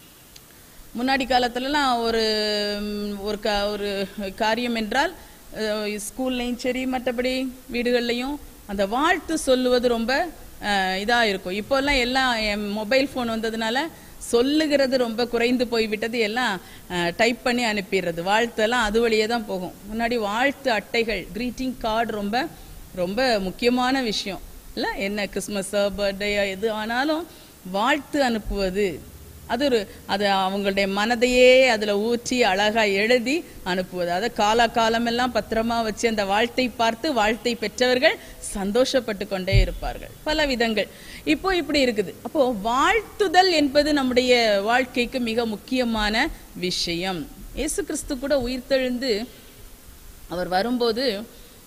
முன்னாடி காலத்துலலாம் ஒரு ம், ஒரு க ஒரு காரியம் என்றால் அஹ், ஸ்கூல்லையும் சரி மற்றபடி வீடுகள்லையும் அந்த வாழ்த்து சொல்லுவது ரொம்ப அஹ், இதா இருக்கும் இப்போல்லாம் எல்லாம் என் மொபைல் ஃபோன் வந்ததுனால சொல்லுகிறது ரொம்ப குறைந்து போய்விட்டது எல்லாம் டைப் பண்ணி அனுப்பிடுறது வாழ்த்தெல்லாம் அது வழியே தான் போகும் முன்னாடி வாழ்த்து அட்டைகள் greeting கார்டு ரொம்ப ரொம்ப முக்கியமான விஷயம் இல்ல என்ன கிறிஸ்மஸ் பர்த்டே எது ஆனாலும் வாழ்த்து அனுப்புவது அது ஒரு அது அவங்களுடைய மனதையே அதுல ஊற்றி அழகா எழுதி அனுப்புவது அதை காலா காலமெல்லாம் பத்திரமா வச்சு அந்த வாழ்த்தை பார்த்து வாழ்த்தை பெற்றவர்கள் சந்தோஷப்பட்டு கொண்டே இருப்பார்கள் பல விதங்கள் இப்போ இப்படி இருக்குது அப்போ வாழ்த்துதல் என்பது நம்முடைய வாழ்க்கைக்கு மிக முக்கியமான விஷயம் இயேசு கிறிஸ்து கூட உயிர்த்தெழுந்து அவர் வரும்போது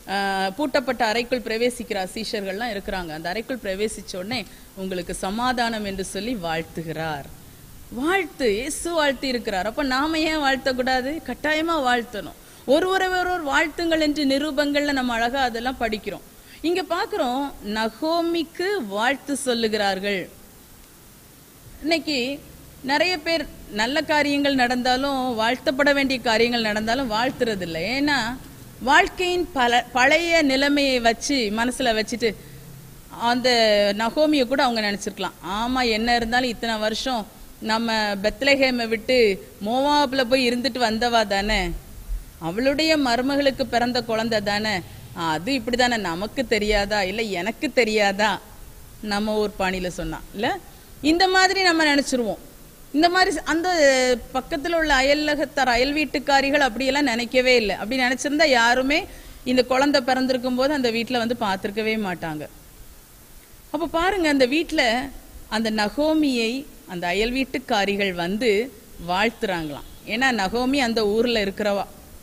ஆஹ், பூட்டப்பட்ட அறைக்குள் பிரவேசிக்கிற சீஷர்கள்லாம் இருக்கிறாங்க அந்த அறைக்குள் பிரவேசிச்ச உடனே உங்களுக்கு சமாதானம் என்று சொல்லி வாழ்த்துகிறார் வாழ்த்து இயேசு வாழ்த்தி இருக்கிறார் அப்ப நாம ஏன் வாழ்த்தக்கூடாது கட்டாயமா வாழ்த்தணும் ஒருவரை ஒருவர் வாழ்த்துங்கள் என்று நிரூபங்கள்ல நம்ம அழகா அதெல்லாம் படிக்கிறோம் இங்க பாக்குறோம் நகோமிக்கு வாழ்த்து சொல்லுகிறார்கள் இன்னைக்கு நிறைய பேர் நல்ல காரியங்கள் நடந்தாலும் வாழ்த்தப்பட வேண்டிய காரியங்கள் நடந்தாலும் வாழ்த்துறது இல்லை ஏன்னா வாழ்க்கையின் பல பழைய நிலைமையை வச்சு மனசுல வச்சுட்டு அந்த நகோமியை கூட அவங்க நினைச்சிருக்கலாம் ஆமா என்ன இருந்தாலும் இத்தனை வருஷம் நம்ம பெத்லஹேமை விட்டு மோவாப்ல போய் இருந்துட்டு வந்தவா தானே அவளுடைய மருமகளுக்கு பிறந்த குழந்தை தானே அது இப்படிதானே நமக்கு தெரியாதா இல்ல எனக்கு தெரியாதா நம்ம ஊர் பாணியில சொன்னா இல்ல இந்த மாதிரி நம்ம நினைச்சிருவோம் இந்த மாதிரி ச- அந்த பக்கத்துல உள்ள அயலகத்தார் அயல் வீட்டுக்காரிகள் அப்படியெல்லாம் நினைக்கவே இல்லை அப்படி நினைச்சிருந்தா யாருமே இந்த குழந்தை பிறந்திருக்கும் போது அந்த வீட்டுல வந்து பார்த்திருக்கவே மாட்டாங்க அப்ப பாருங்க அந்த வீட்ல அந்த நகோமியை அந்த அயல் வீட்டுக்காரிகள் வந்து வாழ்த்துறாங்களாம் ஏன்னா நகோமி அந்த ஊர்ல இருக்கிறவா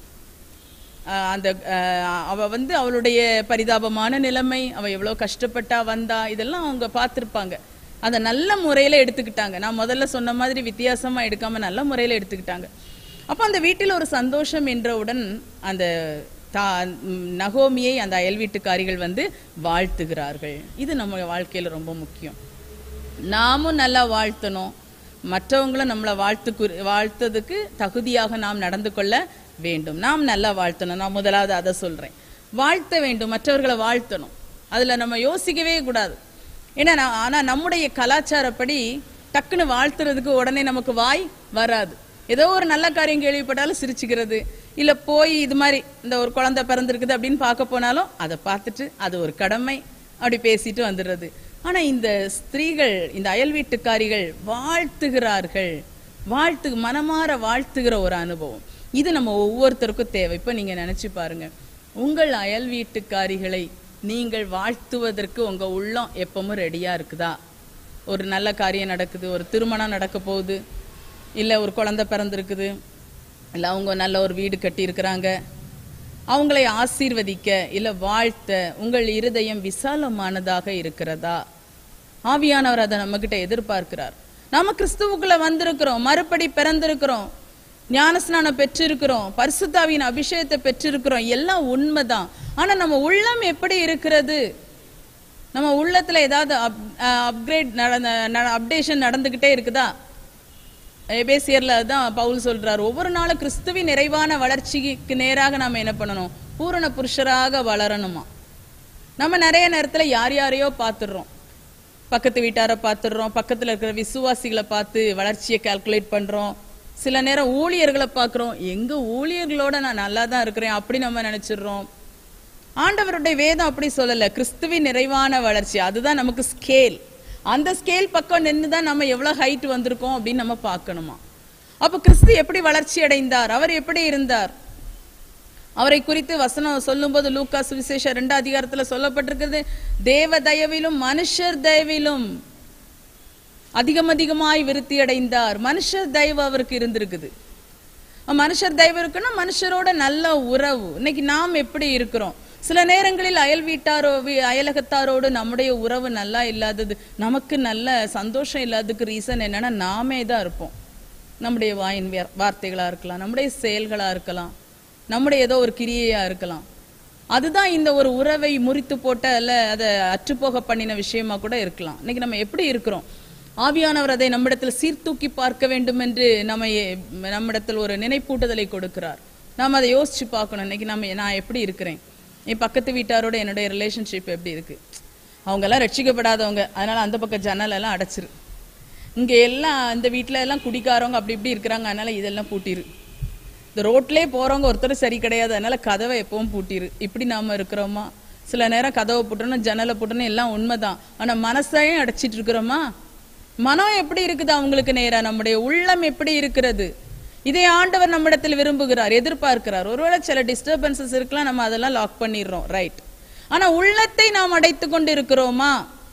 ஆஹ் அந்த ஆஹ் அவ வந்து அவளுடைய பரிதாபமான நிலைமை அவ எவ்வளவு கஷ்டப்பட்டா வந்தா இதெல்லாம் அவங்க பார்த்திருப்பாங்க அதை நல்ல முறையில எடுத்துக்கிட்டாங்க நான் முதல்ல சொன்ன மாதிரி வித்தியாசமா எடுக்காம நல்ல முறையில எடுத்துக்கிட்டாங்க அப்ப அந்த வீட்டில் ஒரு சந்தோஷம் என்றவுடன் அந்த தா ம், நகோமியை அந்த அயல் வீட்டுக்காரிகள் வந்து வாழ்த்துகிறார்கள் இது நம்ம வாழ்க்கையில ரொம்ப முக்கியம் நாமும் நல்லா வாழ்த்தணும் மற்றவங்களும் நம்மளை வாழ்த்து வாழ்த்ததுக்கு தகுதியாக நாம் நடந்து கொள்ள வேண்டும் நாம் நல்லா வாழ்த்தணும் நான் முதலாவது அதை சொல்றேன் வாழ்த்த வேண்டும் மற்றவர்களை வாழ்த்தணும் அதுல நம்ம யோசிக்கவே கூடாது ஏன்னா நான்- ஆனா நம்முடைய கலாச்சாரப்படி டக்குன்னு வாழ்த்துறதுக்கு உடனே நமக்கு வாய் வராது ஏதோ ஒரு நல்ல காரியம் கேள்விப்பட்டாலும் சிரிச்சுக்கிறது இல்ல போய் இது மாதிரி இந்த ஒரு குழந்தை பிறந்திருக்குது அப்படின்னு பார்க்க போனாலும் அதை பார்த்துட்டு அது ஒரு கடமை அப்படி பேசிட்டு வந்துடுறது ஆனா இந்த ஸ்திரீகள் இந்த அயல் வீட்டுக்காரிகள் வாழ்த்துகிறார்கள் வாழ்த்து மனமாற வாழ்த்துகிற ஒரு அனுபவம் இது நம்ம ஒவ்வொருத்தருக்கும் தேவை இப்ப நீங்க நினைச்சு பாருங்க உங்கள் அயல் வீட்டுக்காரிகளை நீங்கள் வாழ்த்துவதற்கு உங்க உள்ளம் எப்பவும் ரெடியா இருக்குதா ஒரு நல்ல காரியம் நடக்குது ஒரு திருமணம் நடக்க போகுது இல்ல ஒரு குழந்தை பிறந்திருக்குது இல்ல அவங்க நல்ல ஒரு வீடு கட்டி இருக்கிறாங்க அவங்களை ஆசீர்வதிக்க இல்ல வாழ்த்த உங்கள் இருதயம் விசாலமானதாக இருக்கிறதா ஆவியானவர் அதை நம்ம கிட்ட எதிர்பார்க்கிறார் நாம கிறிஸ்துவுக்குள்ள வந்திருக்கிறோம் மறுபடி பிறந்திருக்கிறோம் ஞானஸ்நானம் பெற்றிருக்கிறோம் பரிசுத்தாவின் அபிஷேகத்தை பெற்றிருக்கிறோம் எல்லாம் உண்மைதான் ஆனா நம்ம உள்ளம் எப்படி இருக்கிறது நம்ம உள்ளத்துல ஏதாவது அப்கிரேட் நடந்த அப்டேஷன் நடந்துகிட்டே இருக்குதா எபேசியர்ல தான் பவுல் சொல்றார் ஒவ்வொரு நாளும் கிறிஸ்துவின் நிறைவான வளர்ச்சிக்கு நேராக நாம என்ன பண்ணணும் பூரண புருஷராக வளரணுமா நம்ம நிறைய நேரத்துல யார் யாரையோ பார்த்துடுறோம் பக்கத்து வீட்டாரை பார்த்துடுறோம் பக்கத்துல இருக்கிற விசுவாசிகளை பார்த்து வளர்ச்சியை கால்குலேட் பண்றோம் சில நேரம் ஊழியர்களை பார்க்கிறோம் எங்க ஊழியர்களோட நான் நல்லா தான் இருக்கிறேன் அப்படி நம்ம நினைச்சிடுறோம் ஆண்டவருடைய வேதம் அப்படி சொல்லல கிறிஸ்துவின் நிறைவான வளர்ச்சி அதுதான் நமக்கு ஸ்கேல் அந்த ஸ்கேல் பக்கம் நின்று தான் நம்ம எவ்வளவு ஹைட் வந்திருக்கோம் அப்படின்னு நம்ம பார்க்கணுமா அப்ப கிறிஸ்து எப்படி வளர்ச்சி அடைந்தார் அவர் எப்படி இருந்தார் அவரை குறித்து வசனம் சொல்லும்போது லூக்கா சுவிசேஷம் ரெண்டாம் அதிகாரத்துல சொல்லப்பட்டிருக்கிறது தேவ தயவிலும் மனுஷர் தயவிலும் அதிகம் அதிகமாய் விருத்தி அடைந்தார் மனுஷர் தயவு அவருக்கு இருந்திருக்குது மனுஷர் தயவு இருக்குன்னா மனுஷரோட நல்ல உறவு இன்னைக்கு நாம் எப்படி இருக்கிறோம் சில நேரங்களில் அயல் வீட்டாரோ வி- அயலகத்தாரோடு நம்முடைய உறவு நல்லா இல்லாதது நமக்கு நல்ல சந்தோஷம் இல்லாததுக்கு ரீசன் என்னன்னா நாமே தான் இருப்போம் நம்முடைய வாயின் விய- வார்த்தைகளா இருக்கலாம் நம்முடைய செயல்களா இருக்கலாம் நம்முடைய ஏதோ ஒரு கிரியையா இருக்கலாம் அதுதான் இந்த ஒரு உறவை முறித்து போட்ட அல்ல அதை அற்றுப்போக பண்ணின விஷயமா கூட இருக்கலாம் இன்னைக்கு நம்ம எப்படி இருக்கிறோம் ஆவியானவர் அதை நம்மிடத்தில் சீர்தூக்கி பார்க்க வேண்டும் என்று நம்ம எ- நம்மிடத்தில் ஒரு நினைப்பூட்டுதலை கொடுக்கிறார் நாம் அதை யோசிச்சு பார்க்கணும் இன்னைக்கு நம்ம நான் எப்படி இருக்கிறேன் என் பக்கத்து வீட்டாரோட என்னுடைய ரிலேஷன்ஷிப் எப்படி இருக்கு அவங்க எல்லாம் ரட்சிக்கப்படாதவங்க அதனால அந்த பக்கம் ஜன்னல் எல்லாம் அடைச்சிரு இங்க எல்லாம் இந்த வீட்ல எல்லாம் குடிக்காரவங்க அப்படி இப்படி இருக்கிறாங்க அதனால இதெல்லாம் பூட்டிரு இந்த ரோட்லயே போறவங்க ஒருத்தர் சரி கிடையாது அதனால கதவை எப்பவும் பூட்டிரு இப்படி நாம இருக்கிறோமா சில நேரம் கதவை பூட்டணும் ஜன்னலை பூட்டணும் எல்லாம் உண்மைதான் ஆனா மனசையும் அடைச்சிட்டு இருக்கிறோமா மனம் எப்படி இருக்குது அவங்களுக்கு நேரா நம்முடைய உள்ளம் எப்படி இருக்கிறது இதை ஆண்டவர் நம்மிடத்தில் விரும்புகிறார் எதிர்பார்க்கிறார் ஒருவேளை சில டிஸ்டர்பன்சஸ் இருக்கலாம் நம்ம அதெல்லாம் லாக் பண்ணிடுறோம் ரைட் ஆனா உள்ளத்தை நாம் அடைத்து கொண்டு இருக்கிறோமா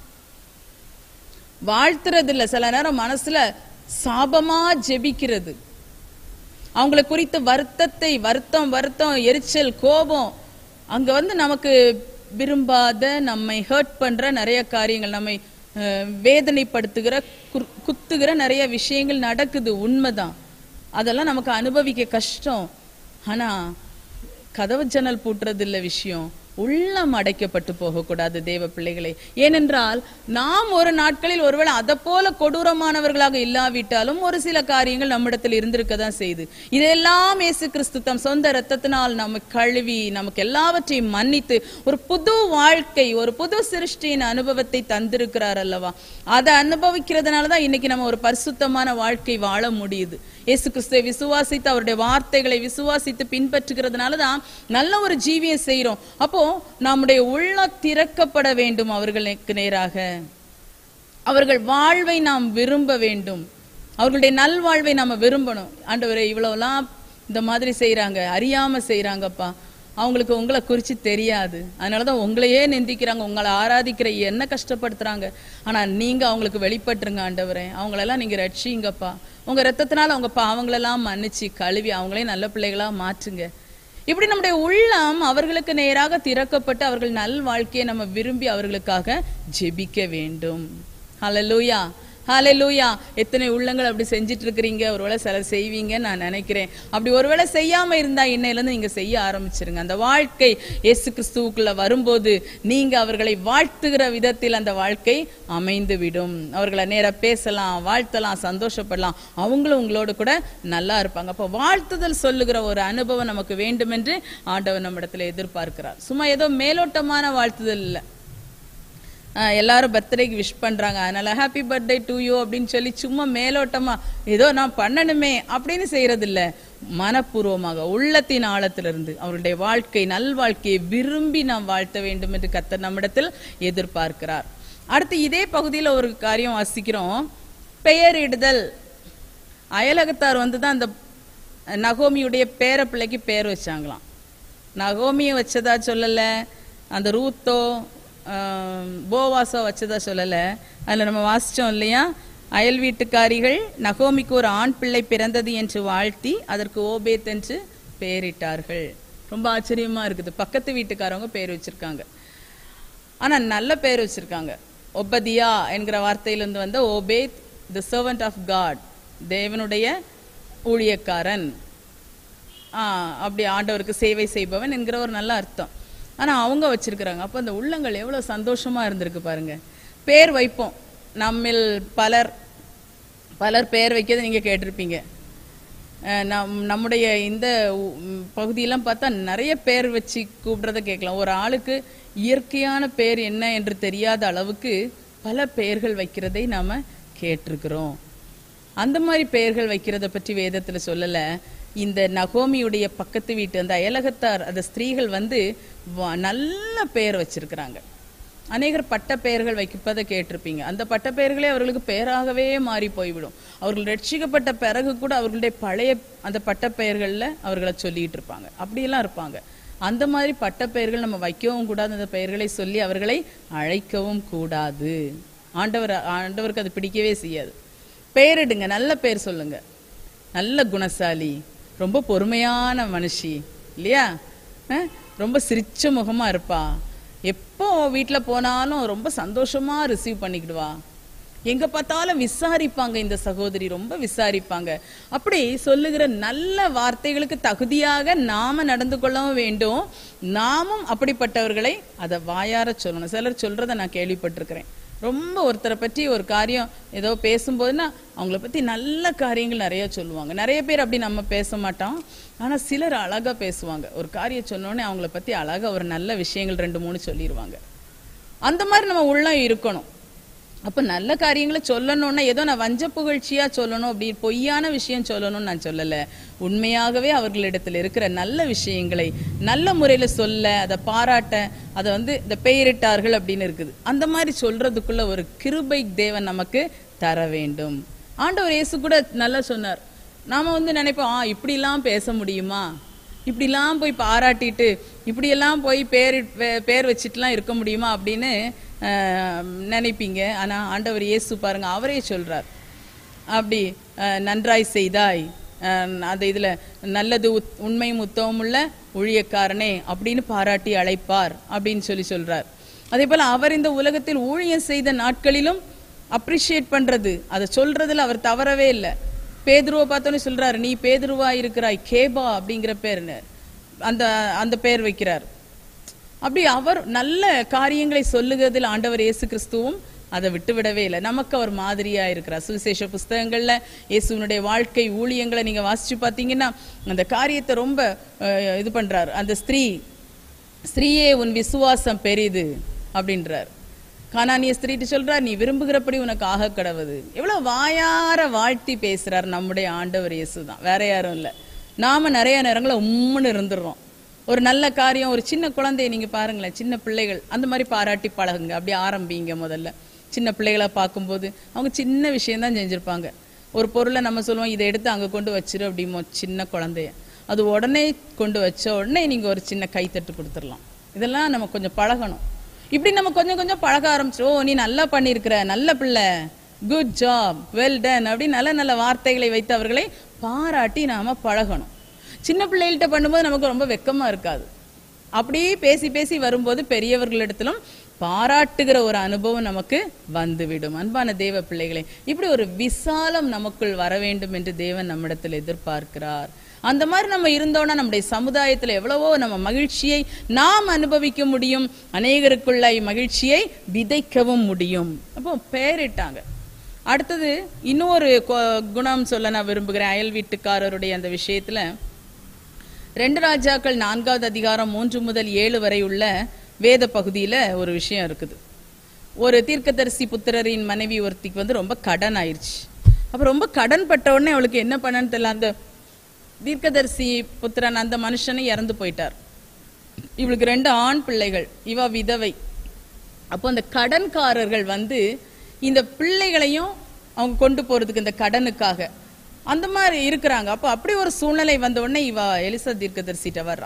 வாழ்த்துறது இல்ல சில நேரம் மனசுல சாபமா ஜெபிக்கிறது அவங்களை குறித்த வருத்தத்தை வருத்தம் வருத்தம் எரிச்சல் கோபம் அங்க வந்து நமக்கு விரும்பாத நம்மை ஹர்ட் பண்ற நிறைய காரியங்கள் நம்மை அஹ், வேதனைப்படுத்துகிற குர்- குத்துகிற நிறைய விஷயங்கள் நடக்குது உண்மைதான் அதெல்லாம் நமக்கு அனுபவிக்க கஷ்டம் ஆனா கதவு ஜன்னல் பூட்டுறது இல்ல விஷயம் உள்ளம் அடைக்கப்பட்டு போகக்கூடாது தேவ பிள்ளைகளே ஏனென்றால் நாம் ஒரு நாட்களில் ஒருவேளை அதை போல கொடூரமானவர்களாக இல்லாவிட்டாலும் ஒரு சில காரியங்கள் நம்மிடத்தில் இருந்திருக்க தான் செய்யுது இதெல்லாம் இயேசு கிறிஸ்து தம் சொந்த இரத்தத்தினால் நம்ம கழுவி நமக்கு எல்லாவற்றையும் மன்னித்து ஒரு புது வாழ்க்கை ஒரு புது சிருஷ்டியின் அனுபவத்தை தந்திருக்கிறார் அல்லவா அதை அனுபவிக்கிறதுனால தான் இன்னைக்கு நம்ம ஒரு பரிசுத்தமான வாழ்க்கை வாழ முடியுது இயேசு கிறிஸ்துவை விசுவாசித்து அவருடைய வார்த்தைகளை விசுவாசித்து பின்பற்றுகிறதுனால தான் நல்ல ஒரு ஜீவியம் செய்றோம் அப்போ நம்முடைய உள்ளம் திறக்கப்பட வேண்டும் அவர்களுக்கு நேராக அவர்கள் வாழ்வை நாம் விரும்ப வேண்டும் அவர்களுடைய நல்வாழ்வை நாம விரும்பணும் ஆண்டவரே இவ்வளவுலாம் இந்த மாதிரி செய்றாங்க அறியாம செய்றாங்கப்பா அவங்களுக்கு உங்களை குறிச்சு தெரியாது அதனாலதான் உங்களையே நிந்திக்கிறாங்க உங்களை ஆராதிக்கிற என்ன கஷ்டப்படுத்துறாங்க ஆனா நீங்க அவங்களுக்கு வெளிப்பட்டுருங்க ஆண்டவரே அவங்களெல்லாம் நீங்க ரட்சிங்கப்பா உங்க ரத்தத்தினால அவங்க பாவங்களெல்லாம் மன்னிச்சு கழுவி அவங்களே நல்ல பிள்ளைகளா மாற்றுங்க இப்படி நம்முடைய உள்ளம் அவர்களுக்கு நேராக திறக்கப்பட்டு அவர்கள் நல் வாழ்க்கையை நம்ம விரும்பி அவர்களுக்காக ஜெபிக்க வேண்டும் ஹalleluya ஹalleluya எத்தனை உள்ளங்கள் அப்படி செஞ்சிட்டு இருக்கிறீங்க ஒருவேளை சில செய்வீங்க நான் நினைக்கிறேன் அப்படி ஒருவேளை செய்யாம இருந்தா இன்னையில இருந்து நீங்க செய்ய ஆரம்பிச்சிருங்க அந்த வாழ்க்கை இயேசு கிறிஸ்துவுக்குள்ள வரும்போது நீங்க அவர்களை வாழ்த்துகிற விதத்தில் அந்த வாழ்க்கை அமைந்து விடும் அவர்களை நேரா பேசலாம் வாழ்த்தலாம் சந்தோஷப்படலாம் அவங்களும் உங்களோட கூட நல்லா இருப்பாங்க அப்போ வாழ்த்துதல் சொல்லுகிற ஒரு அனுபவம் நமக்கு வேண்டும் என்று ஆண்டவர் நம்மிடத்துல எதிர்பார்க்கிறார் சும்மா ஏதோ மேலோட்டமான வாழ்த்துதல் இல்லை ஆஹ் எல்லாரும் பர்த்டேக்கு விஷ் பண்றாங்க அதனால ஹாப்பி பர்த்டே டு யூ அப்படின்னு சொல்லி சும்மா மேலோட்டமா ஏதோ நான் பண்ணணுமே அப்படின்னு செய்யறது இல்ல மனப்பூர்வமாக உள்ளத்தின் ஆழத்திலிருந்து அவருடைய வாழ்க்கை நல்வாழ்க்கையை விரும்பி நாம் வாழ்த்த வேண்டும் என்று கத்தர் நம்மிடத்தில் எதிர்பார்க்கிறார் அடுத்து இதே பகுதியில் ஒரு காரியம் வாசிக்கிறோம் பெயரிடுதல் அயலகத்தார் வந்து தான் அந்த நகோமியுடைய பேர பிள்ளைக்கு பேர் வச்சாங்களாம் நகோமியை வச்சதா சொல்லல அந்த ரூத்தோ ஆம், போவாசோ வச்சதா சொல்லல அதுல நம்ம வாசிச்சோம் இல்லையா அயல் வீட்டுக்காரிகள் நகோமிக்கு ஒரு ஆண் பிள்ளை பிறந்தது என்று வாழ்த்தி அதற்கு ஓபேத் என்று பெயரிட்டார்கள் ரொம்ப ஆச்சரியமா இருக்குது பக்கத்து வீட்டுக்காரவங்க பேர் வச்சிருக்காங்க ஆனா நல்ல பேர் வச்சிருக்காங்க ஒபதியா என்கிற வார்த்தையிலிருந்து வந்த Obed the servant of God தேவனுடைய ஊழியக்காரன் ஆ, அப்படி ஆண்டவருக்கு சேவை செய்பவன் என்கிற ஒரு நல்ல அர்த்தம் ஆனா அவங்க வச்சிருக்கிறாங்க அப்ப அந்த உள்ளங்கள் எவ்வளவு சந்தோஷமா இருந்திருக்கு பாருங்க பேர் வைப்போம் நம்மில் பலர் பலர் பேர் வைக்கிறது நீங்க கேட்டிருப்பீங்க அஹ் நம் நம்முடைய இந்த உ- ம், பகுதியெல்லாம் பார்த்தா நிறைய பேர் வச்சு கூப்பிடுறத கேட்கலாம் ஒரு ஆளுக்கு இயற்கையான பேர் என்ன என்று தெரியாத அளவுக்கு பல பெயர்கள் வைக்கிறதை நாம கேட்டிருக்கிறோம் அந்த மாதிரி பெயர்கள் வைக்கிறத பற்றி வேதத்துல சொல்லல இந்த நகோமியுடைய பக்கத்து வீட்டு அந்த அயலகத்தார் அந்த ஸ்திரீகள் வந்து வ- நல்ல பெயர் வச்சிருக்கிறாங்க அநேகர் பட்ட பெயர்கள் வைப்பதை கேட்டிருப்பீங்க அந்த பட்ட பெயர்களே அவர்களுக்கு பெயராகவே மாறி போய்விடும் அவர்கள் ரட்சிக்கப்பட்ட பிறகு கூட அவர்களுடைய பழைய அந்த பட்ட பெயர்கள்ல அவர்களை சொல்லிட்டு இருப்பாங்க அப்படியெல்லாம் இருப்பாங்க அந்த மாதிரி பட்ட பெயர்கள் நம்ம வைக்கவும் கூடாது அந்த பெயர்களை சொல்லி அவர்களை அழைக்கவும் கூடாது ஆண்டவர் ஆண்டவருக்கு அது பிடிக்கவே செய்யாது பெயரிடுங்க நல்ல பெயர் சொல்லுங்க நல்ல குணசாலி ரொம்ப பொறுமையான மனுஷி இல்லையா அஹ்? ரொம்ப சிரிச்ச முகமா இருப்பா எப்போ வீட்ல போனாலும் ரொம்ப சந்தோஷமா ரிசீவ் பண்ணிக்கிடுவா எங்க பார்த்தாலும் விசாரிப்பாங்க இந்த சகோதரி ரொம்ப விசாரிப்பாங்க அப்படி சொல்லுகிற நல்ல வார்த்தைகளுக்கு தகுதியாக நாம நடந்து கொள்ளவும் வேண்டும் நாமும் அப்படிப்பட்டவர்களை அதை வாயார சொல்லணும் சிலர் சொல்றதை நான் கேள்விப்பட்டிருக்கிறேன் ரொம்ப ஒருத்தரை பற்றி ஒரு காரியம் ஏதோ பேசும்போதுன்னா அவங்கள பத்தி நல்ல காரியங்கள் நிறைய சொல்லுவாங்க நிறைய பேர் அப்படி நம்ம பேச மாட்டோம் ஆனா சிலர் அழகா பேசுவாங்க ஒரு காரியம் சொன்னோடனே அவங்கள பத்தி அழகா ஒரு நல்ல விஷயங்கள் ரெண்டு மூணு சொல்லிடுவாங்க அந்த மாதிரி நம்ம உள்ளம் இருக்கணும் அப்ப நல்ல காரியங்களை சொல்லணும்னா ஏதோ நான் வஞ்ச புகழ்ச்சியா சொல்லணும் அப்படி பொய்யான விஷயம் சொல்லணும்னு நான் சொல்லல உண்மையாகவே அவர்களிடத்தில் இருக்கிற நல்ல விஷயங்களை நல்ல முறையில சொல்ல அதை பாராட்ட அதை வந்து இந்த பெயரிட்டார்கள் அப்படின்னு இருக்குது அந்த மாதிரி சொல்றதுக்குள்ள ஒரு கிருபை தேவன் நமக்கு தர வேண்டும் ஆண்டவர் இயேசு கூட நல்லா சொன்னார் நாம வந்து நினைப்போம் ஆ இப்படிலாம் பேச முடியுமா இப்படிலாம் போய் பாராட்டிட்டு இப்படியெல்லாம் போய் பேர் பே- பேர் வச்சுட்டுலாம் இருக்க முடியுமா அப்படின்னு ஆஹ், நினைப்பீங்க ஆனா ஆண்டவர் இயேசு பாருங்க அவரே சொல்றார் அப்படி அஹ், நன்றாய் செய்தாய் அஹ், அந்த இதுல நல்லது உத்- உண்மையும் உத்தவம் உள்ள ஊழியக்காரனே அப்படின்னு பாராட்டி அழைப்பார் அப்படின்னு சொல்லி சொல்றார் அதே போல அவர் இந்த உலகத்தில் ஊழியம் செய்த நாட்களிலும் அப்ரிஷியேட் பண்றது அதை சொல்றதுல அவர் தவறவே இல்லை பேதுருவை பார்த்தோன்னே சொல்றாரு நீ பேதுருவா இருக்கிறாய் கேபா அப்படிங்கிற பேருன்னு அந்த அந்த பெயர் வைக்கிறார் அப்படி அவர் நல்ல காரியங்களை சொல்லுகிறதில் ஆண்டவர் இயேசு கிறிஸ்துவும் அதை விட்டு விடவே இல்லை நமக்கு அவர் மாதிரியா இருக்கிறார் சுவிசேஷ புஸ்தகங்கள்ல இயேசுவினுடைய வாழ்க்கை ஊழியங்களை நீங்க வாசிச்சு பார்த்தீங்கன்னா அந்த காரியத்தை ரொம்ப அஹ், இது பண்றாரு அந்த ஸ்திரீ ஸ்திரீயே உன் விசுவாசம் பெரிது அப்படின்றார் கானானிய ஸ்திரீட்டு சொல்றார் நீ விரும்புகிறபடி உனக்கு ஆக கடவுது எவ்வளவு வாயார வாழ்த்தி பேசுறார் நம்முடைய ஆண்டவர் இயேசு தான் வேற யாரும் இல்ல நாம நிறைய நேரங்கள உம்முன்னு இருந்துடுறோம் ஒரு நல்ல காரியம் ஒரு சின்ன குழந்தைய நீங்க பாருங்களேன் சின்ன பிள்ளைகள் அந்த மாதிரி பாராட்டி பழகுங்க அப்படி ஆரம்பிங்க முதல்ல சின்ன பிள்ளைகளை பார்க்கும்போது அவங்க சின்ன விஷயம் தான் செஞ்சிருப்பாங்க ஒரு பொருளை நம்ம சொல்லுவோம் இதை எடுத்து அங்க கொண்டு வச்சிரு அப்படிமோ சின்ன குழந்தைய அது உடனே கொண்டு வச்ச உடனே நீங்க ஒரு சின்ன கைத்தட்டு கொடுத்துடலாம் இதெல்லாம் நம்ம கொஞ்சம் பழகணும் இப்படி நம்ம கொஞ்சம் கொஞ்சம் பழக ஆரம்பிச்சோம் ஓ நீ நல்லா பண்ணியிருக்கிற நல்ல பிள்ளை குட் ஜாப் வெல் டன் அப்படி நல்ல நல்ல வார்த்தைகளை வைத்து அவர்களை பாராட்டி நாம பழகணும் சின்ன பிள்ளைகள்கிட்ட பண்ணும்போது நமக்கு ரொம்ப வெக்கமா இருக்காது அப்படியே பேசி பேசி வரும்போது பெரியவர்களிடத்திலும் பாராட்டுகிற ஒரு அனுபவம் நமக்கு வந்துவிடும் அன்பான தேவ பிள்ளைகளே இப்படி ஒரு விசாலம் நமக்குள் வர வேண்டும் என்று தேவன் நம்மிடத்தில் எதிர்பார்க்கிறார் அந்த மாதிரி நம்ம இருந்தோம்னா நம்முடைய சமுதாயத்துல எவ்வளவோ நம்ம மகிழ்ச்சியை நாம் அனுபவிக்க முடியும் அநேகருக்குள்ள மகிழ்ச்சியை விதைக்கவும் முடியும் அப்போ பெயரிட்டாங்க அடுத்தது இன்னொரு கொ- குணம் சொல்ல நான் விரும்புகிறேன் அயல் வீட்டுக்காரருடைய அந்த விஷயத்துல ரெண்டு ராஜாக்கள் நான்காவது அதிகாரம் மூன்று முதல் ஏழு வரை உள்ள வேத பகுதியில ஒரு விஷயம் இருக்குது ஒரு தீர்க்கதரிசி புத்திரரின் மனைவி ஒருத்திக்கு வந்து ரொம்ப கடன் ஆயிருச்சு அப்ப ரொம்ப கடன் பட்ட உடனே அவளுக்கு என்ன பண்ணன்னு தெரியல அந்த தீர்க்கதரிசி புத்திரன் அந்த மனுஷனை இறந்து போயிட்டார் இவளுக்கு ரெண்டு ஆண் பிள்ளைகள் இவ விதவை அப்போ அந்த கடன்காரர்கள் வந்து இந்த பிள்ளைகளையும் அவங்க கொண்டு போறதுக்கு இந்த கடனுக்காக அந்த மாதிரி இருக்கிறாங்க அப்போ அப்படி ஒரு சூழ்நிலை வந்த உடனே இவ எலிசா தீர்க்கதரிசிட்ட வர்றா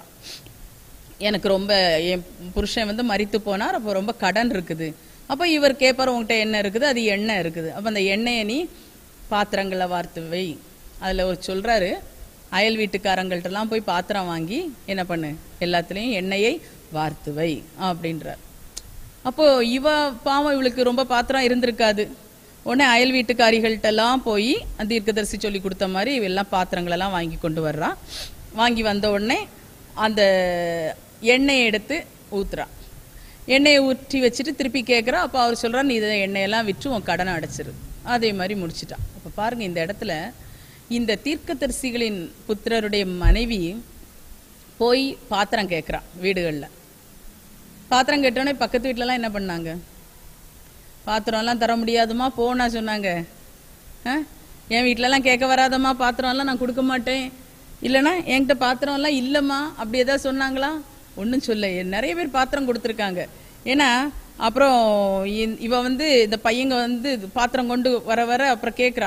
எனக்கு ரொம்ப என் புருஷன் வந்து மரித்து போனார் அப்போ ரொம்ப கடன் இருக்குது அப்போ இவர் கேட்பார் உங்ககிட்ட என்ன இருக்குது அது எண்ணெய் இருக்குது அப்போ அந்த எண்ணெயை நீ பாத்திரங்களை வார்த்து வை அதில் ஒரு சொல்றாரு அயல் வீட்டுக்காரங்கள்ட்டலாம் போய் பாத்திரம் வாங்கி என்ன பண்ணு எல்லாத்துலேயும் எண்ணெயை வார்த்து வை அப்படின்றார் அப்போ இவ பாவம் இவளுக்கு ரொம்ப பாத்திரம் இருந்திருக்காது உடனே அயல் வீட்டுக்காரிகள்ட்டெல்லாம் போய் தீர்க்கதரிசி சொல்லி கொடுத்த மாதிரி இவ எல்லாம் பாத்திரங்களெல்லாம் வாங்கி கொண்டு வர்றா வாங்கி வந்த உடனே அந்த எண்ணெயை எடுத்து ஊத்துறா எண்ணெயை ஊற்றி வச்சுட்டு திருப்பி கேட்குறா அப்போ அவர் சொல்றார் நீ இதை எண்ணெயெல்லாம் விற்று உன் கடனை அடைச்சிரு அதே மாதிரி முடிச்சிட்டான் அப்போ பாருங்க இந்த இடத்துல இந்த தீர்க்கதரிசிகளின் புத்திரருடைய மனைவி போய் பாத்திரம் கேட்குறா வீடுகளில் பாத்திரம் கேட்டோடனே பக்கத்து வீட்லலாம் என்ன பண்ணாங்க பாத்திரம்லாம் தர முடியாதுமா போனா சொன்னாங்க ஆ? என் வீட்டிலலாம் கேட்க வராதம்மா பாத்திரம்லாம் நான் கொடுக்க மாட்டேன் இல்லைன்னா என்கிட்ட பாத்திரம்லாம் இல்லைம்மா அப்படி ஏதாவது சொன்னாங்களா ஒன்றும் சொல்ல நிறைய பேர் பாத்திரம் கொடுத்துருக்காங்க ஏன்னா அப்புறம் இ- இவ வந்து இந்த பையங்க வந்து பாத்திரம் கொண்டு வர வர அப்புறம் கேட்குறா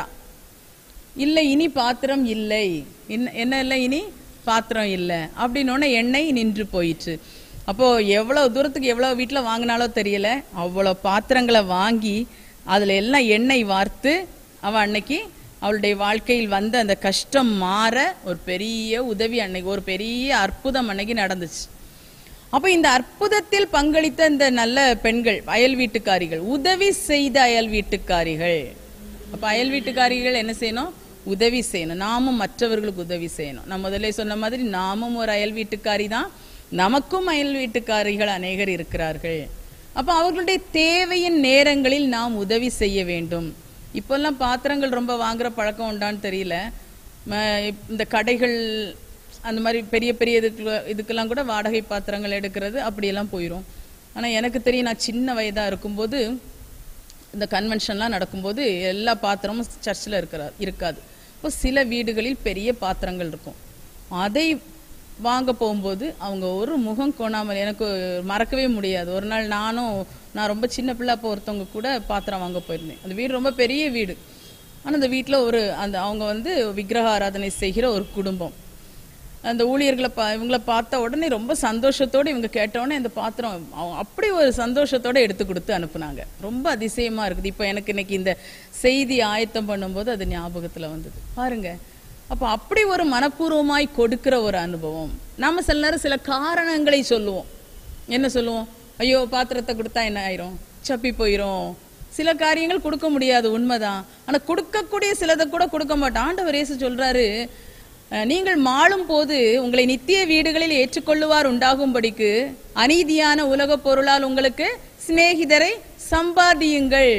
இல்லை இனி பாத்திரம் இல்லை என்ன என்ன இல்லை இனி பாத்திரம் இல்லை அப்படின்னோடனே எண்ணெய் நின்று போயிற்று அப்போ எவ்வளவு தூரத்துக்கு எவ்வளவு வீட்டில் வாங்கினாலோ தெரியல அவ்வளோ பாத்திரங்களை வாங்கி அதுல எல்லாம் எண்ணெய் வார்த்து அவ அன்னைக்கு அவளுடைய வாழ்க்கையில் வந்த அந்த கஷ்டம் மாற ஒரு பெரிய உதவி அன்னைக்கு ஒரு பெரிய அற்புதம் அன்னைக்கு நடந்துச்சு அப்ப இந்த அற்புதத்தில் பங்களித்த இந்த நல்ல பெண்கள் அயல் வீட்டுக்காரிகள் உதவி செய்த அயல் வீட்டுக்காரிகள் அப்ப அயல் வீட்டுக்காரிகள் என்ன செய்யணும் உதவி செய்யணும் நாமும் மற்றவர்களுக்கு உதவி செய்யணும் நான் முதல்ல சொன்ன மாதிரி நாமும் ஒரு அயல் வீட்டுக்காரி தான் நமக்கும் அயல் வீட்டுக்காரிகள் அநேகர் இருக்கிறார்கள் அப்ப அவர்களுடைய தேவையின் நேரங்களில் நாம் உதவி செய்ய வேண்டும் இப்பெல்லாம் பாத்திரங்கள் ரொம்ப வாங்குற பழக்கம் உண்டான்னு தெரியல ம, இந்த கடைகள் அந்த மாதிரி பெரிய பெரிய இதுக்கு இதுக்கெல்லாம் கூட வாடகை பாத்திரங்கள் எடுக்கிறது அப்படியெல்லாம் போயிடும் ஆனா எனக்கு தெரியும் நான் சின்ன வயதா இருக்கும்போது இந்த கன்வென்ஷன்லாம் நடக்கும்போது எல்லா பாத்திரமும் சர்ச்சில் இருக்கிற இருக்காது இப்போ சில வீடுகளில் பெரிய பாத்திரங்கள் இருக்கும் அதை வாங்க போகும்போது அவங்க ஒரு முகம் கோணாமல் எனக்கு மறக்கவே முடியாது ஒரு நாள் நானும் நான் ரொம்ப சின்ன பிள்ளை அப்போ ஒருத்தவங்க கூட பாத்திரம் வாங்க போயிருந்தேன் அந்த வீடு ரொம்ப பெரிய வீடு ஆனால் அந்த வீட்டில் ஒரு அந்த அவங்க வந்து விக்கிரக ஆராதனை செய்கிற ஒரு குடும்பம் அந்த ஊழியர்களை பா இவங்கள பார்த்த உடனே ரொம்ப சந்தோஷத்தோடு இவங்க கேட்ட உடனே அந்த பாத்திரம் அவங்க அப்படி ஒரு சந்தோஷத்தோட எடுத்து கொடுத்து அனுப்புனாங்க ரொம்ப அதிசயமா இருக்குது இப்போ எனக்கு இன்னைக்கு இந்த செய்தி ஆயத்தம் பண்ணும்போது அது ஞாபகத்துல வந்தது பாருங்க அப்ப அப்படி ஒரு மனப்பூர்வமாய் கொடுக்கிற ஒரு அனுபவம் நாம சில நேரம் சில காரணங்களை சொல்லுவோம் என்ன சொல்லுவோம் ஐயோ பாத்திரத்தை கொடுத்தா என்ன ஆயிரும் சப்பி போயிரும் சில காரியங்கள் கொடுக்க முடியாது உண்மைதான் ஆனா கொடுக்கக்கூடிய சிலதை கூட கொடுக்க மாட்டோம் ஆண்டவர் இயேசு சொல்றாரு அஹ், நீங்கள் மாளும் போது உங்களை நித்திய வீடுகளில் ஏற்றுக்கொள்ளுவார் உண்டாகும்படிக்கு அநீதியான உலகப் பொருளால் உங்களுக்கு சிநேகிதரை சம்பாதியுங்கள்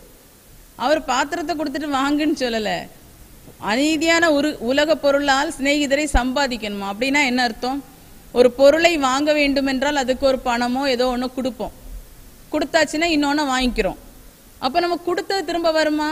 அவர் பாத்திரத்தை கொடுத்துட்டு வாங்குன்னு சொல்லல அநீதியான ஒரு உலக பொருளால் சிநேகிதரை சம்பாதிக்கணுமா அப்படின்னா என்ன அர்த்தம் ஒரு பொருளை வாங்க வேண்டும் என்றால் அதுக்கு ஒரு பணமோ ஏதோ ஒண்ணு கொடுப்போம் கொடுத்தாச்சுன்னா இன்னொன்னு வாங்கிக்கிறோம் அப்ப நம்ம கொடுத்தது திரும்ப வருமா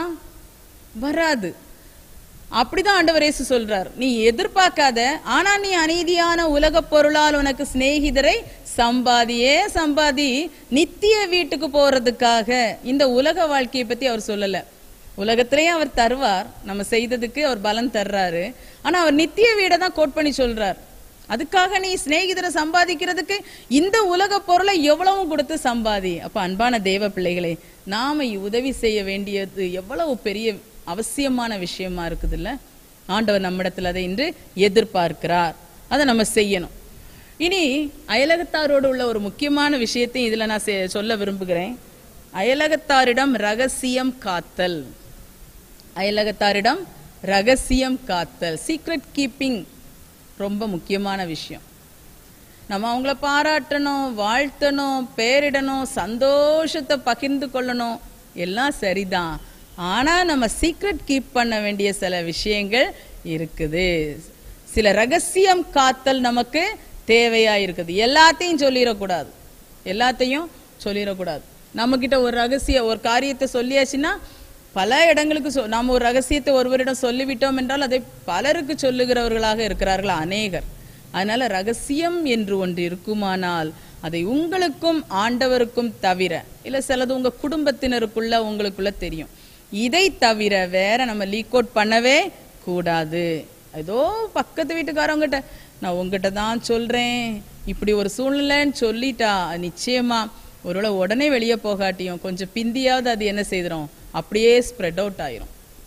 வராது அப்படிதான் ஆண்டவர் இயேசு சொல்றார் நீ எதிர்பார்க்காத ஆனா நீ அநீதியான உலக பொருளால் உனக்கு சிநேகிதரை சம்பாதியே சம்பாதி நித்திய வீட்டுக்கு போறதுக்காக இந்த உலக வாழ்க்கையை பத்தி அவர் சொல்லல உலகத்திலேயே அவர் தருவார் நம்ம செய்ததுக்கு அவர் பலன் தர்றாரு ஆனா அவர் நித்திய வீடை தான் கோட் பண்ணி சொல்றார் அதுக்காக நீ சிநேகிதரை சம்பாதிக்கிறதுக்கு இந்த உலக பொருளை எவ்வளவும் கொடுத்து சம்பாதி அப்ப அன்பான தேவ பிள்ளைகளே நாம உதவி செய்ய வேண்டியது எவ்வளவு பெரிய அவசியமான விஷயமா இருக்குது இல்ல ஆண்டவர் நம்மிடத்தில் அதை இன்று எதிர்பார்க்கிறார் அதை நம்ம செய்யணும் இனி அயலகத்தாரோடு உள்ள ஒரு முக்கியமான விஷயத்தையும் இதுல நான் செ- சொல்ல விரும்புகிறேன் அயலகத்தாரிடம் ரகசியம் காத்தல் அயலகத்தாரிடம் ரகசியம் காத்தல் சீக்ரெட் கீப்பிங் ரொம்ப முக்கியமான விஷயம் நம்ம அவங்கள பாராட்டணும் வாழ்த்தணும் பேரிடணும் சந்தோஷத்தை பகிர்ந்து கொள்ளணும் எல்லாம் சரிதான் ஆனா நம்ம சீக்ரெட் கீப் பண்ண வேண்டிய சில விஷயங்கள் இருக்குது சில ரகசியம் காத்தல் நமக்கு தேவையா இருக்குது எல்லாத்தையும் சொல்லிடக்கூடாது எல்லாத்தையும் சொல்லிடக்கூடாது நம்ம கிட்ட ஒரு ரகசிய ஒரு காரியத்தை சொல்லியாச்சுன்னா பல இடங்களுக்கு சொ- நாம ஒரு ரகசியத்தை ஒருவரிடம் சொல்லிவிட்டோம் என்றால் அதை பலருக்கு சொல்லுகிறவர்களாக இருக்கிறார்கள் அநேகர் அதனால ரகசியம் என்று ஒன்று இருக்குமானால் அதை உங்களுக்கும் ஆண்டவருக்கும் தவிர இல்ல சிலது உங்க குடும்பத்தினருக்குள்ள உங்களுக்குள்ள தெரியும் இதை தவிர வேற நம்ம லீக் அவுட் பண்ணவே கூடாது ஏதோ பக்கத்து வீட்டுக்காரவங்ககிட்ட நான் உங்ககிட்ட தான் சொல்றேன் இப்படி ஒரு சூழ்நிலைன்னு சொல்லிட்டா நிச்சயமா ஒருவேளை உடனே வெளியே போகாட்டியும் கொஞ்சம் பிந்தியாவது அது என்ன செய்திரும் அப்படியே ஸ்ப்ரெட் அவுட் ஆயிரும்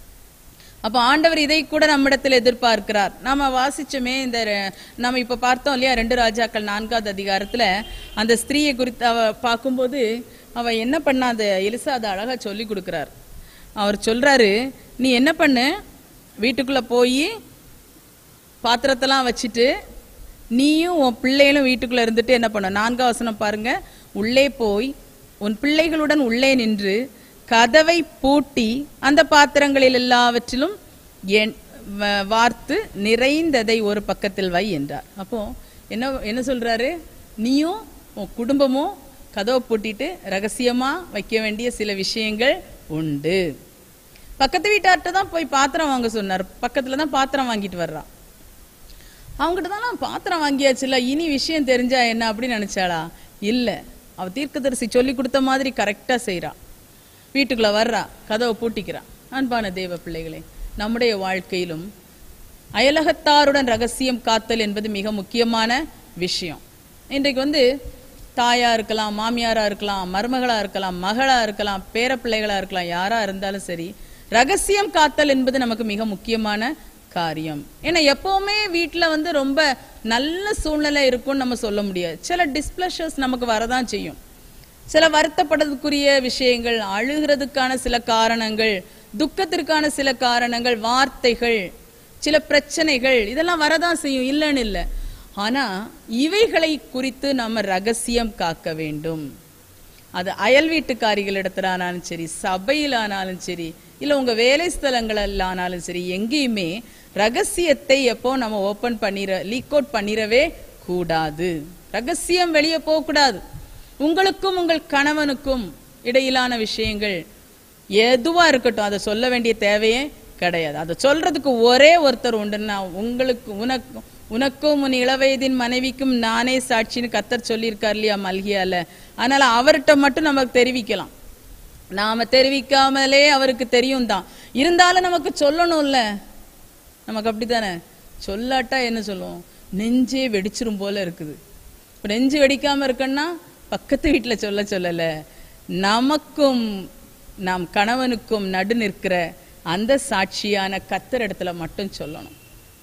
அப்ப ஆண்டவர் இதை கூட நம்மிடத்தில் எதிர்பார்க்கிறார் நாம வாசிச்சோமே இந்த ரெ- நம்ம இப்ப பார்த்தோம் இல்லையா ரெண்டு ராஜாக்கள் நான்காவது அதிகாரத்துல அந்த ஸ்திரீயை குறித்து அவ பார்க்கும்போது அவ என்ன பண்ணா அந்த எலிசா அதை அழகா சொல்லி கொடுக்கிறார் அவர் சொல்றாரு நீ என்ன பண்ணு வீட்டுக்குள்ள போய் பாத்திரத்தெல்லாம் வச்சுட்டு நீயும் உன் பிள்ளைகளும் வீட்டுக்குள்ள இருந்துட்டு என்ன பண்ண நான்காம் வசனம் பாருங்க உள்ளே போய் உன் பிள்ளைகளுடன் உள்ளே நின்று கதவை பூட்டி அந்த பாத்திரங்களில் எல்லாவற்றிலும் எண்- வ- வார்த்து நிறைந்ததை ஒரு பக்கத்தில் வை என்றார் அப்போ என்ன என்ன சொல்றாரு நீயும் உன் குடும்பமும் கதவை பூட்டிட்டு ரகசியமா வைக்க வேண்டிய சில விஷயங்கள் உண்டு பக்கத்து வீட்டார்ட்ட தான் போய் பாத்திரம் வாங்க சொன்னார் பக்கத்துல தான் பாத்திரம் வாங்கிட்டு வர்றா அவங்ககிட்ட தான் நான் பாத்திரம் வாங்கியாச்சுல இனி விஷயம் தெரிஞ்சா என்ன அப்படின்னு நினைச்சாளா இல்ல அவ தீர்க்கதரிசி சொல்லி கொடுத்த மாதிரி கரெக்டா செய்றா வீட்டுக்குள்ள வர்றா கதவை பூட்டிக்கிறா அன்பான தேவ பிள்ளைகளே நம்முடைய வாழ்க்கையிலும் அயலகத்தாருடன் ரகசியம் காத்தல் என்பது மிக முக்கியமான விஷயம் இன்றைக்கு வந்து தாயா இருக்கலாம் மாமியாரா இருக்கலாம் மருமகளா இருக்கலாம் மகளா இருக்கலாம் பேரப்பிள்ளைகளா இருக்கலாம் யாரா இருந்தாலும் சரி ரகசியம் காத்தல் என்பது நமக்கு மிக முக்கியமான காரியம் ஏன்னா எப்பவுமே வீட்ல வந்து ரொம்ப நல்ல சூழ்நிலை இருக்கும்னு நம்ம சொல்ல முடியாது சில டிஸ்பிளஷர்ஸ் நமக்கு வரதான் செய்யும் சில வருத்தப்படுறதுக்குரிய விஷயங்கள் அழுகிறதுக்கான சில காரணங்கள் துக்கத்திற்கான சில காரணங்கள் வார்த்தைகள் சில பிரச்சனைகள் இதெல்லாம் வரதான் செய்யும் இல்லைன்னு இல்லை ஆனா இவைகளை குறித்து நம்ம ரகசியம் காக்க வேண்டும் அது அயல் வீட்டுக்காரிகளிடத்துல ஆனாலும் சரி சபையில் ஆனாலும் சரி இல்ல உங்க வேலை ஸ்தலங்கள் ஆனாலும் சரி எங்கேயுமே ரகசியத்தை எப்போ நம்ம ஓபன் பண்ணிர லீக் அவுட் பண்ணிரவே கூடாது ரகசியம் வெளியே போக கூடாது உங்களுக்கும் உங்கள் கணவனுக்கும் இடையிலான விஷயங்கள் எதுவா இருக்கட்டும் அதை சொல்ல வேண்டிய தேவையே கிடையாது அதை சொல்றதுக்கு ஒரே ஒருத்தர் உண்டுன்னா உங்களுக்கு உனக்கு உனக்கும் உன் இளவயதின் மனைவிக்கும் நானே சாட்சின்னு கத்தர் சொல்லியிருக்கார் இல்லையா மல்கியால அதனால அவர்கிட்ட மட்டும் நமக்கு தெரிவிக்கலாம் நாம தெரிவிக்காமலே அவருக்கு தெரியும் தான் இருந்தாலும் நமக்கு சொல்லணும்ல நமக்கு அப்படித்தானே சொல்லாட்டா என்ன சொல்லுவோம் நெஞ்சே வெடிச்சிரும் போல இருக்குது இப்ப நெஞ்சு வெடிக்காம இருக்கன்னா பக்கத்து வீட்டுல சொல்ல சொல்லல நமக்கும் நம் கணவனுக்கும் நடு நிற்கிற அந்த சாட்சியான கத்தர் இடத்துல மட்டும் சொல்லணும்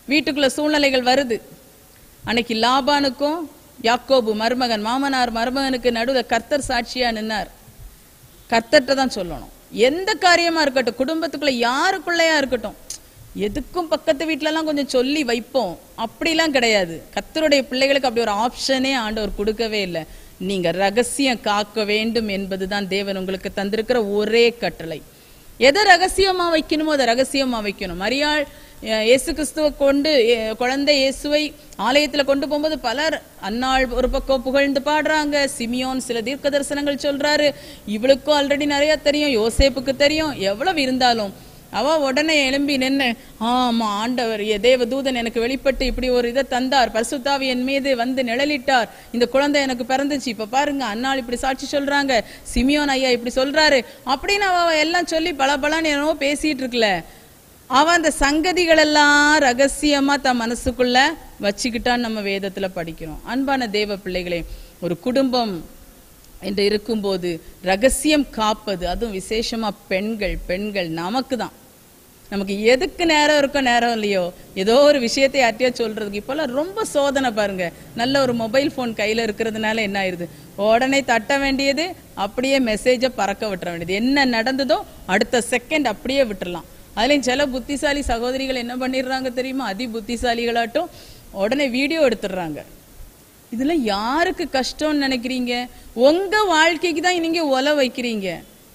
வீட்டுக்குள்ள சூழ்நிலைகள் வருது அன்னைக்கு லாபானுக்கும் யாக்கோபு மருமகன் மாமனார் மருமகனுக்கு நடுவுல கர்த்தர் சாட்சியா நின்னார் கர்த்தர்ட்ட தான் சொல்லணும் எந்த காரியமா இருக்கட்டும் குடும்பத்துக்குள்ள யாருக்குள்ளயா இருக்கட்டும் எதுக்கும் பக்கத்து வீட்ல எல்லாம் கொஞ்சம் சொல்லி வைப்போம் அப்படிலாம் கிடையாது கர்த்தருடைய பிள்ளைகளுக்கு அப்படி ஒரு ஆப்ஷனே ஆண்டவர் கொடுக்கவே இல்லை நீங்க ரகசியம் காக்க வேண்டும் என்பதுதான் தேவன் உங்களுக்கு தந்திருக்கிற ஒரே கட்டளை எதை ரகசியமா வைக்கணுமோ அதை ரகசியமா வைக்கணும் மரியாள் அஹ், இயேசு கிறிஸ்துவை கொண்டு அஹ், குழந்தை இயேசுவை ஆலயத்துல கொண்டு போகும்போது பலர் அன்னாள் ஒரு பக்கம் புகழ்ந்து பாடுறாங்க சிமியோன் சில தீர்க்க தரிசனங்கள் சொல்றாரு இவளுக்கும் ஆல்ரெடி நிறைய தெரியும் யோசேப்புக்கு தெரியும் எவ்வளவு இருந்தாலும் அவ உடனே எழும்பி நின்னு ஆமா ஆண்டவர் எ- தேவ தூதன் எனக்கு வெளிப்பட்டு இப்படி ஒரு இதை தந்தார் பரிசுத்தாவி என் மீது வந்து நிழலிட்டார் இந்த குழந்தை எனக்கு பிறந்துச்சு இப்ப பாருங்க அன்னாள் இப்படி சாட்சி சொல்றாங்க சிமியோன் ஐயா இப்படி சொல்றாரு அப்படின்னு அவ எல்லாம் சொல்லி பல பலன்னு என்னவோ பேசிட்டு இருக்குல்ல அவ அந்த சங்கதிகள் எல்லாம் ரகசியமா தன் மனசுக்குள்ள வச்சுக்கிட்டான்னு நம்ம வேதத்துல படிக்கிறோம் அன்பான தேவ பிள்ளைகளே ஒரு குடும்பம் என்று இருக்கும்போது ரகசியம் காப்பது அதுவும் விசேஷமா பெண்கள் பெண்கள் நமக்கு தான் நமக்கு எதுக்கு நேரம் இருக்கோ நேரம் இல்லையோ ஏதோ ஒரு விஷயத்தை யார்ட்டையோ சொல்றதுக்கு இப்போல்லாம் ரொம்ப சோதனை பாருங்க நல்ல ஒரு மொபைல் ஃபோன் கையில இருக்கிறதுனால என்ன ஆயிருது உடனே தட்ட வேண்டியது அப்படியே மெசேஜை பறக்க விட்டுற வேண்டியது என்ன நடந்ததோ அடுத்த செகண்ட் அப்படியே விட்டுறலாம் அதுலயும் சில புத்திசாலி சகோதரிகள் என்ன பண்ணிடுறாங்க தெரியுமா அதி புத்திசாலிகளாட்டும் உடனே வீடியோ எடுத்துடுறாங்க இதுல யாருக்கு கஷ்டம்னு நினைக்கிறீங்க உங்க வாழ்க்கைக்கு தான் நீங்க ஒல வைக்கிறீங்க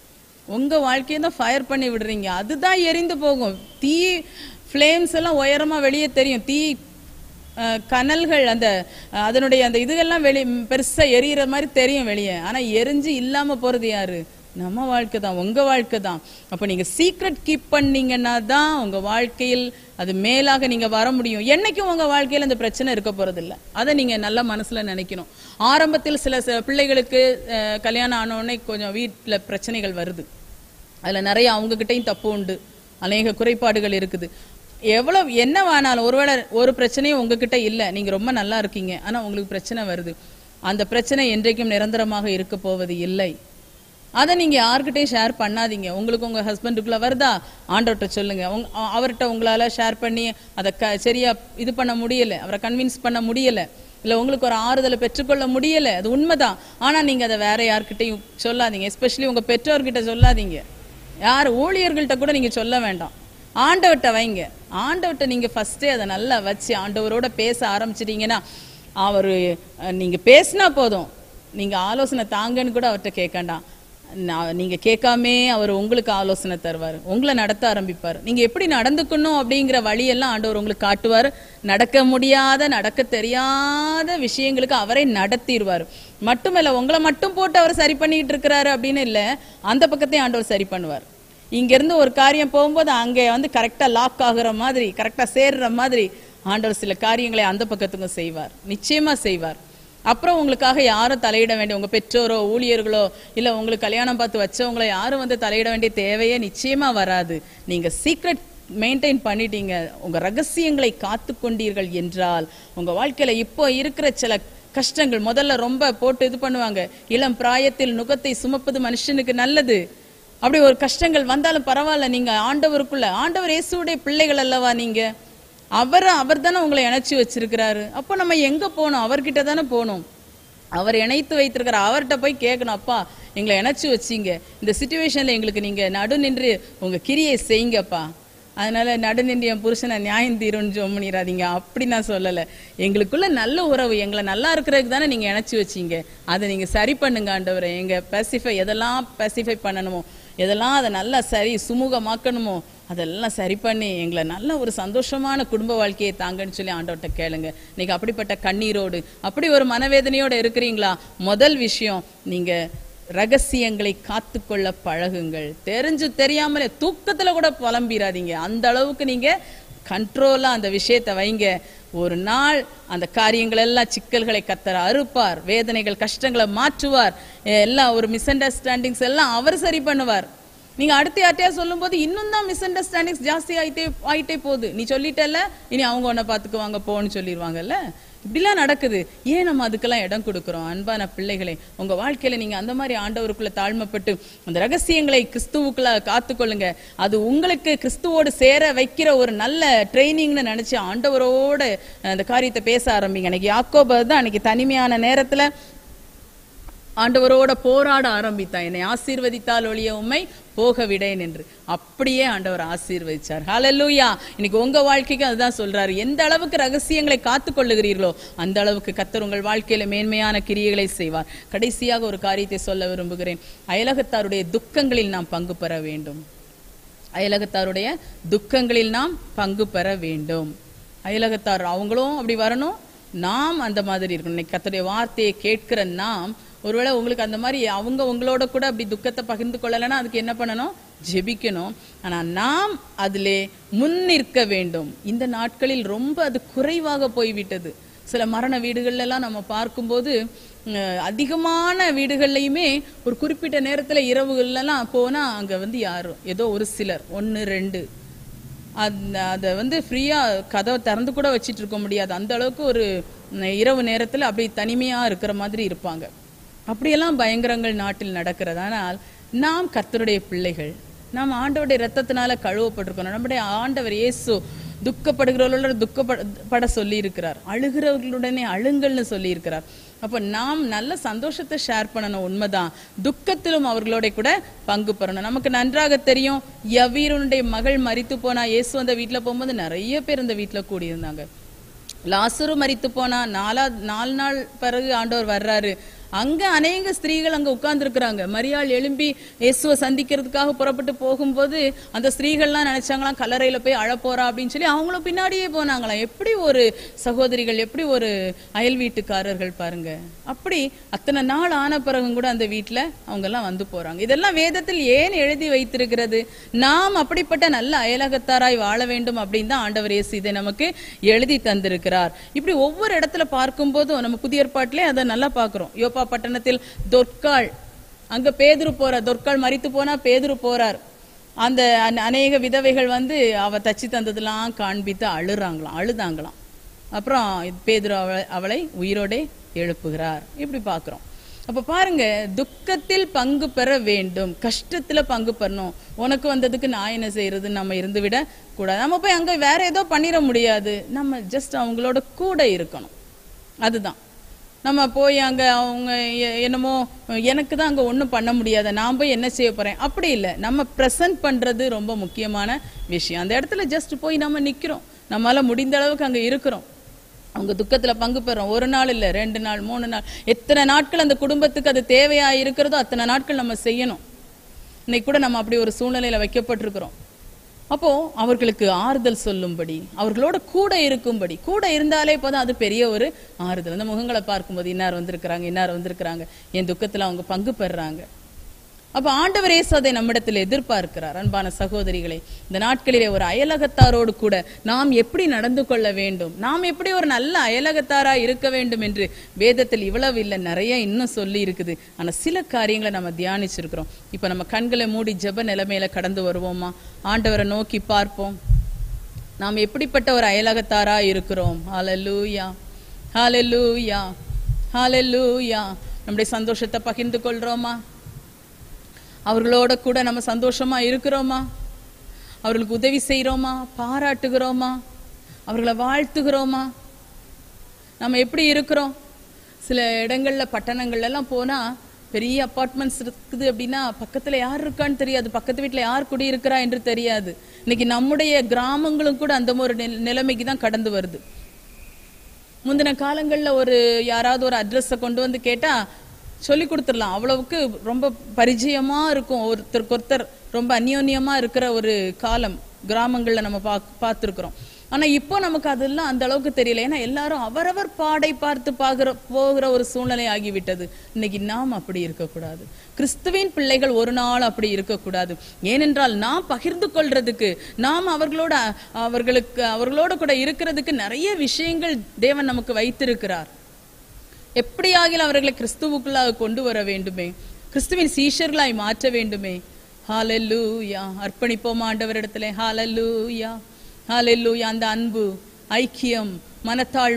உங்க வாழ்க்கையை தான் ஃபயர் பண்ணி விடுறீங்க அதுதான் எரிந்து போகும் தீ ஃப்ளேம்ஸ் எல்லாம் உயரமா வெளியே தெரியும் தீ அஹ், கனல்கள் அந்த அஹ், அதனுடைய அந்த இதுகெல்லாம் வெளி பெருசா எரியிற மாதிரி தெரியும் வெளியே ஆனா எரிஞ்சு இல்லாம போறது யாரு நம்ம வாழ்க்கை தான் உங்க வாழ்க்கை தான் அப்ப நீங்க சீக்ரெட் கீப் பண்ணீங்கன்னா தான் உங்க வாழ்க்கையில் அது மேலாக நீங்க வர முடியும் என்னைக்கும் உங்க வாழ்க்கையில இந்த பிரச்சனை இருக்க போறது இல்ல அதை நீங்க நல்ல மனசுல நினைக்கணும் ஆரம்பத்தில் சில ச- பிள்ளைகளுக்கு அஹ், கல்யாணம் ஆன உடனே கொஞ்சம் வீட்டுல பிரச்சனைகள் வருது அதுல நிறைய அவங்க கிட்டயும் தப்பு உண்டு அநேக குறைபாடுகள் இருக்குது எவ்வளவு என்ன வேணாலும் ஒருவேளை ஒரு பிரச்சனையும் உங்ககிட்ட இல்ல நீங்க ரொம்ப நல்லா இருக்கீங்க ஆனா உங்களுக்கு பிரச்சனை வருது அந்த பிரச்சனை என்றைக்கும் நிரந்தரமாக இருக்க போவது இல்லை அதை நீங்க யார்கிட்டயும் ஷேர் பண்ணாதீங்க உங்களுக்கு உங்க ஹஸ்பண்டுக்குள்ள வருதா ஆண்டவர்கிட்ட சொல்லுங்க உங்க- அ- அவர்கிட்ட உங்களால ஷேர் பண்ணி அதை க சரியா இது பண்ண முடியல அவரை கன்வின்ஸ் பண்ண முடியல இல்ல உங்களுக்கு ஒரு ஆறுதலை பெற்றுக்கொள்ள முடியல அது உண்மைதான் ஆனா நீங்க அதை வேற யார்கிட்டயும் சொல்லாதீங்க எஸ்பெஷலி உங்க பெற்றோர்கிட்ட சொல்லாதீங்க யார் ஊழியர்கள்ட்ட கூட நீங்க சொல்ல வேண்டாம் ஆண்டவர்கிட்ட வைங்க ஆண்டவர்கிட்ட நீங்க ஃபர்ஸ்டே அதை நல்லா வச்சு ஆண்டவரோட பேச ஆரம்பிச்சிட்டீங்கன்னா அவரு அஹ், நீங்க பேசினா போதும் நீங்க ஆலோசனை தாங்கன்னு கூட அவர்கிட்ட கேட்கண்டாம் நான் நீங்க கேட்காமே அவர் உங்களுக்கு ஆலோசனை தருவார் உங்களை நடத்த ஆரம்பிப்பார் நீங்க எப்படி நடந்துக்கணும் அப்படிங்கிற வழியெல்லாம் ஆண்டவர் உங்களுக்கு காட்டுவார் நடக்க முடியாத நடக்க தெரியாத விஷயங்களுக்கு அவரே நடத்திடுவார் மட்டுமல்ல உங்களை மட்டும் போட்டு அவர் சரி பண்ணிட்டு இருக்கிறாரு அப்படின்னு இல்ல அந்த பக்கத்தையும் ஆண்டவர் சரி பண்ணுவார் இங்க இருந்து ஒரு காரியம் போகும்போது அங்கே வந்து கரெக்டா லாக் ஆகுற மாதிரி கரெக்டா சேர்ற மாதிரி ஆண்டவர் சில காரியங்களை அந்த பக்கத்துக்கும் செய்வார் நிச்சயமா செய்வார் அப்புறம் உங்களுக்காக யாரும் தலையிட வேண்டிய உங்க பெற்றோரோ ஊழியர்களோ இல்ல உங்களுக்கு கல்யாணம் பார்த்து வச்சவங்களோ யாரும் வந்து தலையிட வேண்டிய தேவையே நிச்சயமா வராது நீங்க சீக்ரெட் மெயின்டைன் பண்ணிட்டீங்க உங்க ரகசியங்களை காத்து கொண்டீர்கள் என்றால் உங்க வாழ்க்கையில இப்போ இருக்கிற சில கஷ்டங்கள் முதல்ல ரொம்ப போட்டு இது பண்ணுவாங்க இளம் பிராயத்தில் நுகத்தை சுமப்பது மனுஷனுக்கு நல்லது அப்படி ஒரு கஷ்டங்கள் வந்தாலும் பரவாயில்ல நீங்க ஆண்டவருக்குள்ள ஆண்டவர் இயேசுடைய பிள்ளைகள் அல்லவா நீங்க அவர் அவர் தானே உங்களை இணைச்சு வச்சிருக்கிறாரு அப்போ நம்ம எங்க போகணும் அவர்கிட்ட தானே போகணும் அவர் இணைத்து வைத்திருக்கிற அவர்கிட்ட போய் கேட்கணும் அப்பா எங்களை இணைச்சு வச்சீங்க இந்த சுச்சுவேஷன்ல எங்களுக்கு நீங்க நடு நின்று உங்க கிரியை செய்யுங்கப்பா அதனால நடு நின்று என் புருஷனை நியாயம் தீரும்னு ஜோம் பண்ணிடாதீங்க அப்படி நான் சொல்லல எங்களுக்குள்ள நல்ல உறவு எங்களை நல்லா இருக்கிறதுக்கு தானே நீங்க இணைச்சு வச்சீங்க அதை நீங்க சரி பண்ணுங்க ஆண்டவரை எங்க பெசிஃபை எதெல்லாம் பெசிஃபை பண்ணணுமோ எதெல்லாம் அதை நல்லா சரி சுமூகமாக்கணுமோ அதெல்லாம் சரி பண்ணி எங்களை நல்ல ஒரு சந்தோஷமான குடும்ப வாழ்க்கையை தாங்கன்னு சொல்லி ஆண்டவர்கிட்ட கேளுங்க நீங்க அப்படிப்பட்ட கண்ணீரோடு அப்படி ஒரு மனவேதனையோட இருக்கிறீங்களா முதல் விஷயம் நீங்க ரகசியங்களை காத்துக்கொள்ள பழகுங்கள் தெரிஞ்சு தெரியாமலே தூக்கத்துல கூட புலம்பிராதீங்க அந்த அளவுக்கு நீங்க கண்ட்ரோலா அந்த விஷயத்தை வைங்க ஒரு நாள் அந்த காரியங்கள் எல்லாம் சிக்கல்களை கத்தர அறுப்பார் வேதனைகள் கஷ்டங்களை மாற்றுவார் எல்லாம் ஒரு மிஸ் அண்டர்ஸ்டாண்டிங்ஸ் எல்லாம் அவர் சரி பண்ணுவார் நீங்க அடுத்து யார்ட்டையா சொல்லும்போது இன்னும் தான் மிஸ் அண்டர்ஸ்டாண்டிங்ஸ் ஜாஸ்தி ஆயிட்டே ஆயிட்டே போகுது நீ சொல்லிட்டல இனி அவங்க உன்னை பாத்துக்குவாங்க போன்னு சொல்லிடுவாங்கல்ல இப்படிலாம் நடக்குது ஏன் நம்ம அதுக்கெல்லாம் இடம் கொடுக்கிறோம் அன்பான பிள்ளைகளே உங்க வாழ்க்கையில நீங்க அந்த மாதிரி ஆண்டவருக்குள்ள தாழ்மைப்பட்டு அந்த ரகசியங்களை கிறிஸ்துவுக்குள்ள காத்துக்கொள்ளுங்க அது உங்களுக்கு கிறிஸ்துவோடு சேர வைக்கிற ஒரு நல்ல ட்ரைனிங்னு நினைச்சு ஆண்டவரோட அந்த காரியத்தை பேச ஆரம்பிங்க அன்னைக்கு யாக்கோபு தான் அன்னைக்கு தனிமையான நேரத்துல ஆண்டவரோட போராட ஆரம்பித்தான் என்னை ஆசீர்வதித்தால் ஒழிய உம்மை போக விடேன் என்று அப்படியே ஆண்டவர் ஆசீர்வதிச்சார் ஹalleluya இன்னைக்கு உங்க வாழ்க்கைக்கு அதுதான் சொல்றாரு எந்த அளவுக்கு ரகசியங்களை காத்து கொள்ளுகிறீர்களோ அந்த அளவுக்கு கத்தர் உங்கள் வாழ்க்கையில மேன்மையான கிரியைகளை செய்வார் கடைசியாக ஒரு காரியத்தை சொல்ல விரும்புகிறேன் அயலகத்தாருடைய துக்கங்களில் நாம் பங்கு பெற வேண்டும் அயலகத்தாருடைய துக்கங்களில் நாம் பங்கு பெற வேண்டும் அயலகத்தார் அவங்களும் அப்படி வரணும் நாம் அந்த மாதிரி இருக்கணும் இன்னைக்கு கர்த்தருடைய வார்த்தையை கேட்கிற நாம் ஒருவேளை உங்களுக்கு அந்த மாதிரி அவங்க உங்களோட கூட அப்படி துக்கத்தை பகிர்ந்து கொள்ளலைன்னா அதுக்கு என்ன பண்ணணும் ஜெபிக்கணும் ஆனா நாம் அதிலே முன்னிற்க வேண்டும் இந்த நாட்களில் ரொம்ப அது குறைவாக போய்விட்டது சில மரண வீடுகள்ல எல்லாம் நம்ம பார்க்கும்போது அஹ், அதிகமான வீடுகள்லையுமே ஒரு குறிப்பிட்ட நேரத்துல இரவுகள்லாம் போனா அங்க வந்து யாரும் ஏதோ ஒரு சிலர் ஒன்னு ரெண்டு அந்த அதை வந்து ஃப்ரீயா கதவை திறந்து கூட வச்சிட்டு இருக்க முடியாது அந்த அளவுக்கு ஒரு ம், இரவு நேரத்துல அப்படி தனிமையா இருக்கிற மாதிரி இருப்பாங்க அப்படியெல்லாம் பயங்கரங்கள் நாட்டில் நடக்கிறது ஆனால் நாம் கர்த்தருடைய பிள்ளைகள் நாம் ஆண்டவருடைய ரத்தத்தினால கழுவப்பட்டிருக்கணும் நம்முடைய ஆண்டவர் இயேசு துக்கப்படுகிறவர்களோட துக்கப்பட சொல்லி இருக்கிறார் அழுகிறவர்களுடனே அழுங்கள்னு சொல்லி இருக்கிறார் அப்ப நாம் நல்ல சந்தோஷத்தை ஷேர் பண்ணணும் உண்மைதான் துக்கத்திலும் அவர்களோட கூட பங்கு பெறணும் நமக்கு நன்றாக தெரியும் யவீரனுடைய மகள் மரித்து போனா இயேசு அந்த வீட்டுல போகும்போது நிறைய பேர் இந்த வீட்டுல கூடியிருந்தாங்க லாசரு மரித்து போனா நாலா நாலு நாள் பிறகு ஆண்டவர் வர்றாரு அங்க அநேக ஸ்திரீகள் அங்க உட்கார்ந்துருக்குறாங்க மரியாள் எழும்பி இயேசுவை சந்திக்கிறதுக்காக புறப்பட்டு போகும்போது அந்த ஸ்திரீகள்லாம் நினைச்சாங்களாம் கல்லறையில போய் அழ போறா அப்படின்னு சொல்லி அவங்களும் பின்னாடியே போனாங்களாம் எப்படி ஒரு சகோதரிகள் எப்படி ஒரு அயல் வீட்டுக்காரர்கள் பாருங்க அப்படி அத்தனை நாள் ஆன பிறகும் கூட அந்த வீட்டுல அவங்க எல்லாம் வந்து போறாங்க இதெல்லாம் வேதத்தில் ஏன் எழுதி வைத்திருக்கிறது நாம் அப்படிப்பட்ட நல்ல அயலகத்தாராய் வாழ வேண்டும் அப்படின்னு தான் ஆண்டவர் இயேசு இதை நமக்கு எழுதி தந்திருக்கிறார் இப்படி ஒவ்வொரு இடத்துல பார்க்கும்போதும் நம்ம புதிய ஏற்பாட்டிலே அதை நல்லா பார்க்கிறோம் யோப்பா பட்டணத்தில் தொற்காள் அங்க பேதுரு போறார் தொற்காள் மரித்து போனா பேதுரு போறார் அந்த அன- அநேக விதவைகள் வந்து அவ தச்சு தந்ததெல்லாம் காண்பித்து அழுறாங்களாம் அழுதாங்களாம் அப்புறம் பேதுரு அவளை அவளை உயிரோடே எழுப்புகிறார் இப்படி பார்க்கிறோம் அப்ப பாருங்க துக்கத்தில் பங்கு பெற வேண்டும் கஷ்டத்துல பங்கு பெறணும் உனக்கு வந்ததுக்கு நான் என்ன செய்யறது நம்ம இருந்து விட கூடாது நம்ம போய் அங்க வேற ஏதோ பண்ணிட முடியாது நம்ம ஜஸ்ட் அவங்களோட கூட இருக்கணும் அதுதான் நம்ம போய் அங்க அவங்க எ- என்னமோ எனக்கு தான் அங்க ஒண்ணும் பண்ண முடியாத நான் போய் என்ன செய்ய போறேன் அப்படி இல்லை நம்ம ப்ரெசன்ட் பண்றது ரொம்ப முக்கியமான விஷயம் அந்த இடத்துல ஜஸ்ட் போய் நம்ம நிக்கிறோம் நம்மளால முடிந்த அளவுக்கு அங்க இருக்கிறோம் அவங்க துக்கத்துல பங்கு பெறோம் ஒரு நாள் இல்ல ரெண்டு நாள் மூணு நாள் எத்தனை நாட்கள் அந்த குடும்பத்துக்கு அது தேவையா இருக்கிறதோ அத்தனை நாட்கள் நம்ம செய்யணும் இன்னைக்கு கூட நம்ம அப்படி ஒரு சூழ்நிலையில வைக்கப்பட்டிருக்கிறோம் அப்போ அவர்களுக்கு ஆறுதல் சொல்லும்படி அவர்களோட கூட இருக்கும்படி கூட இருந்தாலே போதும் அது பெரிய ஒரு ஆறுதல் அந்த முகங்களை பார்க்கும்போது இன்னார் வந்திருக்கிறாங்க இன்னார் வந்திருக்கிறாங்க என் துக்கத்துல அவங்க பங்கு பெறுறாங்க அப்ப ஆண்டவர் இயேசு அதை நம்மிடத்தில் எதிர்பார்க்கிறார் அன்பான சகோதரிகளே இந்த நாட்களிலே ஒரு அயலகத்தாரோடு கூட நாம் எப்படி நடந்து கொள்ள வேண்டும் நாம் எப்படி ஒரு நல்ல அயலகத்தாரா இருக்க வேண்டும் என்று வேதத்தில் இவ்வளவு இல்லை நிறைய இன்னும் சொல்லி இருக்குது ஆனா சில காரியங்களை நம்ம தியானிச்சிருக்கிறோம் இப்ப நம்ம கண்களை மூடி ஜெப நிலைமையில கடந்து வருவோமா ஆண்டவரை நோக்கி பார்ப்போம் நாம் எப்படிப்பட்ட ஒரு அயலகத்தாரா இருக்கிறோம் ஹalleluya ஹalleluya ஹalleluya நம்முடைய சந்தோஷத்தை பகிர்ந்து கொள்றோமா அவர்களோட கூட நம்ம சந்தோஷமா இருக்கிறோமா அவர்களுக்கு உதவி செய்றோமா பாராட்டுகிறோமா அவர்களை வாழ்த்துகிறோமா நம்ம எப்படி இருக்கிறோம் சில இடங்கள்ல பட்டணங்கள்ல எல்லாம் போனா பெரிய அபார்ட்மெண்ட்ஸ் இருக்குது அப்படின்னா பக்கத்துல யார் இருக்கான்னு தெரியாது பக்கத்து வீட்டுல யார் குடியிருக்கிறா என்று தெரியாது இன்னைக்கு நம்முடைய கிராமங்களும் கூட அந்த ஒரு நில- நிலைமைக்கு தான் கடந்து வருது முந்தின காலங்கள்ல ஒரு யாராவது ஒரு அட்ரஸை கொண்டு வந்து கேட்டா சொல்லி கொடுத்துடலாம் அவ்வளவுக்கு ரொம்ப பரிச்சயமா இருக்கும் ஒருத்தருக்கு ஒருத்தர் ரொம்ப அந்யோன்யமா இருக்கிற ஒரு காலம் கிராமங்கள்ல நம்ம பா பார்த்துருக்குறோம் ஆனா இப்போ நமக்கு அதெல்லாம் அந்த அளவுக்கு தெரியல ஏன்னா எல்லாரும் அவரவர் பாடை பார்த்து பாக்குற போகிற ஒரு சூழ்நிலை ஆகிவிட்டது இன்னைக்கு நாம் அப்படி இருக்கக்கூடாது கிறிஸ்துவின் பிள்ளைகள் ஒரு நாள் அப்படி இருக்கக்கூடாது ஏனென்றால் நாம் பகிர்ந்து கொள்றதுக்கு நாம் அவர்களோட அவர்களுக்கு அவர்களோட கூட இருக்கிறதுக்கு நிறைய விஷயங்கள் தேவன் நமக்கு வைத்திருக்கிறார் எப்படியாகிலும் அவர்களை கிறிஸ்துவுக்குள்ளாக கொண்டு வர வேண்டுமே கிறிஸ்துவின் சீஷர்களாய் மாற்ற வேண்டுமே ஹalleluya அர்ப்பணிப்போம் ஆண்டவரிடத்திலே ஹalleluya ஹalleluya அந்த அன்பு ஐக்கியம் மனத்தாழ்மை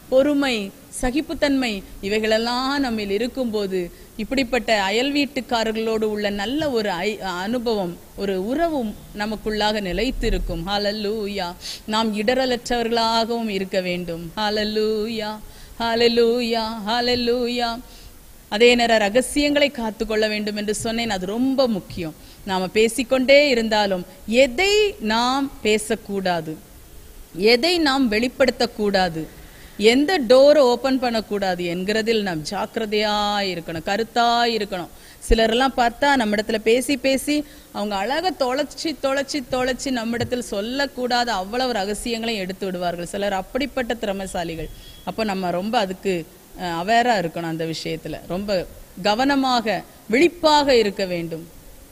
பொறுமை சகிப்புத்தன்மை இவைகளெல்லாம் நம்மில் இருக்கும்போது இப்படிப்பட்ட அயல் வீட்டுக்காரர்களோடு உள்ள நல்ல ஒரு ஐ- அனுபவம் ஒரு உறவும் நமக்குள்ளாக நிலைத்து இருக்கும் ஹalleluya நாம் இடரலற்றவர்களாகவும் இருக்க வேண்டும் ஹalleluya ஹalleluya ஹalleluya அதே நேரம் ரகசியங்களை காத்துக்கொள்ள வேண்டும் என்று சொன்னேன் அது ரொம்ப முக்கியம் நாம பேசிக்கொண்டே இருந்தாலும் எதை நாம் பேசக்கூடாது எதை நாம் வெளிப்படுத்தக்கூடாது எந்த டோரை ஓபன் பண்ணக்கூடாது என்கிறதில் நாம் ஜாக்கிரதையா இருக்கணும் கருத்தா இருக்கணும் சிலரெல்லாம் பார்த்தா நம்ம இடத்துல பேசி பேசி அவங்க அழகா தொலைச்சி தொலைச்சி தொலைச்சி நம்மிடத்தில் சொல்லக்கூடாத அவ்வளவு ரகசியங்களையும் எடுத்து விடுவார்கள் சிலர் அப்படிப்பட்ட திறமைசாலிகள் அப்போ நம்ம ரொம்ப அதுக்கு அவேரா இருக்கணும் அந்த விஷயத்துல ரொம்ப கவனமாக விழிப்பாக இருக்க வேண்டும்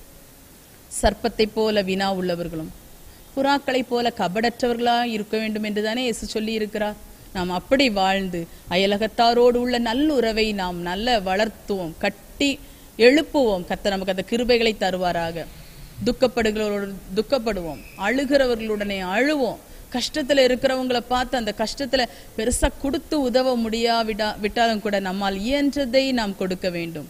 சர்ப்பத்தை போல வினா உள்ளவர்களும் புறாக்களைப் போல கபடற்றவர்களா இருக்க வேண்டும் என்றுதானே இயேசு சொல்லி இருக்கிறார் நாம் அப்படி வாழ்ந்து அயலகத்தாரோடு உள்ள நல்லுறவை நாம் நல்ல வளர்த்துவோம் கட்டி எழுப்புவோம் கர்த்தர் நமக்கு அந்த கிருபைகளை தருவாராக துக்கப்படுகிறவர்களோடு துக்கப்படுவோம் அழுகிறவர்களுடனே அழுவோம் கஷ்டத்துல இருக்கிறவங்களை பார்த்து அந்த கஷ்டத்துல பெருசா கொடுத்து உதவ முடியாவிடா விட்டாலும் கூட நம்மால் இயன்றதை நாம் கொடுக்க வேண்டும்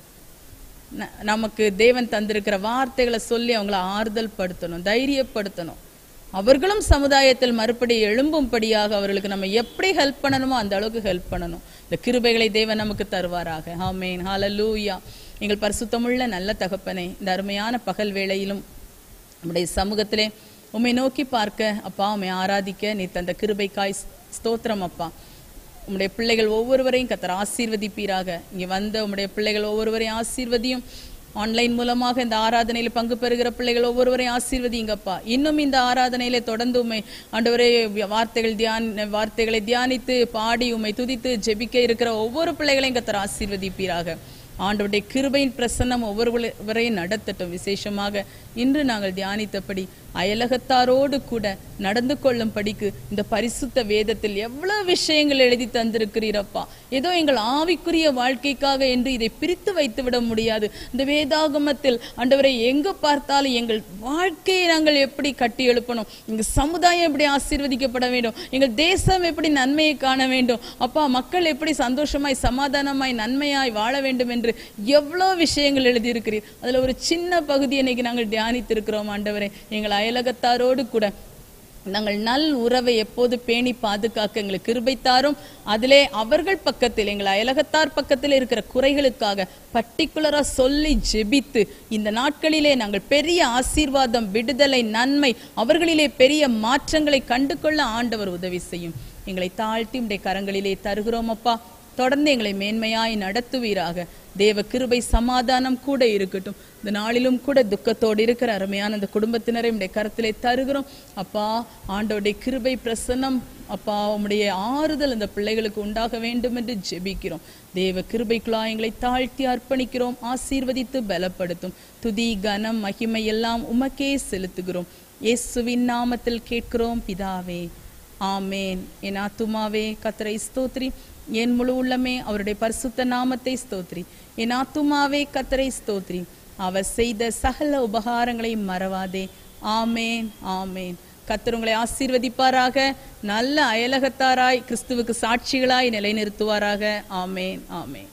ந- நமக்கு தேவன் தந்திருக்கிற வார்த்தைகளை சொல்லி அவங்கள ஆறுதல் படுத்தணும் தைரியப்படுத்தணும் அவர்களும் சமுதாயத்தில் மறுபடி எழும்பும்படியாக அவர்களுக்கு நம்ம எப்படி ஹெல்ப் பண்ணணுமோ அந்த அளவுக்கு ஹெல்ப் பண்ணணும் இந்த கிருபைகளை தேவன் நமக்கு தருவாராக ஆமென் ஹalleluya எங்கள் பரிசுத்தமுள்ள நல்ல தகப்பனே இந்த அருமையான பகல் வேளையிலும் நம்முடைய சமூகத்திலே உம்மை நோக்கி பார்க்க அப்பா உம்மை ஆராதிக்க நீ தந்த கிருபைக்காய் ஸ்தோத்திரம் அப்பா உம்முடைய பிள்ளைகள் ஒவ்வொருவரையும் கத்தர் ஆசீர்வதிப்பீராக இங்க வந்த உம்முடைய பிள்ளைகள் ஒவ்வொருவரையும் ஆசீர்வதியும் ஆன்லைன் மூலமாக இந்த ஆராதனையில பங்கு பெறுகிற பிள்ளைகள் ஒவ்வொருவரையும் ஆசீர்வதிங்கப்பா இன்னும் இந்த ஆராதனையில தொடர்ந்து உம்மை ஆண்டவரே வார்த்தைகள் தியான வார்த்தைகளை தியானித்து பாடி உம்மை துதித்து ஜெபிக்க இருக்கிற ஒவ்வொரு பிள்ளைகளையும் கத்தர் ஆசீர்வதிப்பீராக ஆண்டவருடைய கிருபையின் பிரசன்னம் ஒவ்வொருவரையும் நடத்தட்டும் விசேஷமாக இன்று நாங்கள் தியானித்தபடி அயலகத்தாரோடு கூட நடந்து கொள்ளும் படிக்கு இந்த பரிசுத்த வேதத்தில் எவ்வளவு விஷயங்கள் எழுதி தந்திருக்கிறீரப்பா ஏதோ எங்கள் ஆவிக்குரிய வாழ்க்கைக்காக என்று இதை பிரித்து வைத்து விட முடியாது இந்த வேதாகமத்தில் ஆண்டவரை எங்க பார்த்தாலும் எங்கள் வாழ்க்கையை நாங்கள் எப்படி கட்டி எழுப்பணும் எங்க சமுதாயம் எப்படி ஆசீர்வதிக்கப்பட வேண்டும் எங்கள் தேசம் எப்படி நன்மையை காண வேண்டும் அப்பா மக்கள் எப்படி சந்தோஷமாய் சமாதானமாய் நன்மையாய் வாழ வேண்டும் என்று எவ்வளவு விஷயங்கள் எழுதியிருக்கிறீர் அதுல ஒரு சின்ன பகுதி இன்னைக்கு நாங்கள் தியானித்திருக்கிறோம் ஆண்டவரே எங்கள் அயலகத்தாரோடு கூட நாங்கள் நல் உறவை எப்போது பேணி பாதுகாக்க எங்களுக்கு கிருபை தாரும் அதிலே அவர்கள் பக்கத்தில் எங்கள் அயலகத்தார் பக்கத்தில் இருக்கிற குறைகளுக்காக பர்டிகுலரா சொல்லி ஜெபித்து இந்த நாட்களிலே நாங்கள் பெரிய ஆசீர்வாதம் விடுதலை நன்மை அவர்களிலே பெரிய மாற்றங்களை கண்டு கொள்ள ஆண்டவர் உதவி செய்யும் எங்களை தாழ்த்தி உடைய கரங்களிலே தருகிறோம் அப்பா தொடர்ந்து எங்களை மேன்மையாய் நடத்துவீராக தேவ கிருபை சமாதானம் கூட இருக்கட்டும் இந்த நாளிலும் கூட துக்கத்தோடு இருக்கிற அருமையான அந்த குடும்பத்தினரை உடைய கருத்திலே தருகிறோம் அப்பா ஆண்டவருடைய கிருபை பிரசன்னம் அப்பா உம்முடைய ஆறுதல் அந்த பிள்ளைகளுக்கு உண்டாக வேண்டும் என்று ஜெபிக்கிறோம் தேவ கிருபைக்குள்ளா எங்களை தாழ்த்தி அர்ப்பணிக்கிறோம் ஆசீர்வதித்து பலப்படுத்தும் துதி கனம் மகிமை எல்லாம் உமக்கே செலுத்துகிறோம் இயேசுவின் நாமத்தில் கேட்கிறோம் பிதாவே ஆமேன் என் ஆத்துமாவே கத்தரை ஸ்தோத்ரி என் முழு உள்ளமே அவருடைய பரிசுத்த நாமத்தை ஸ்தோத்ரி என் ஆத்துமாவே கத்தரை ஸ்தோத்ரி அவர் செய்த சகல உபகாரங்களை மறவாதே ஆமேன் ஆமேன் கத்தர் உங்களை ஆசீர்வதிப்பாராக நல்ல அயலகத்தாராய் கிறிஸ்துவுக்கு சாட்சிகளாய் நிலைநிறுத்துவாராக ஆமேன் ஆமேன்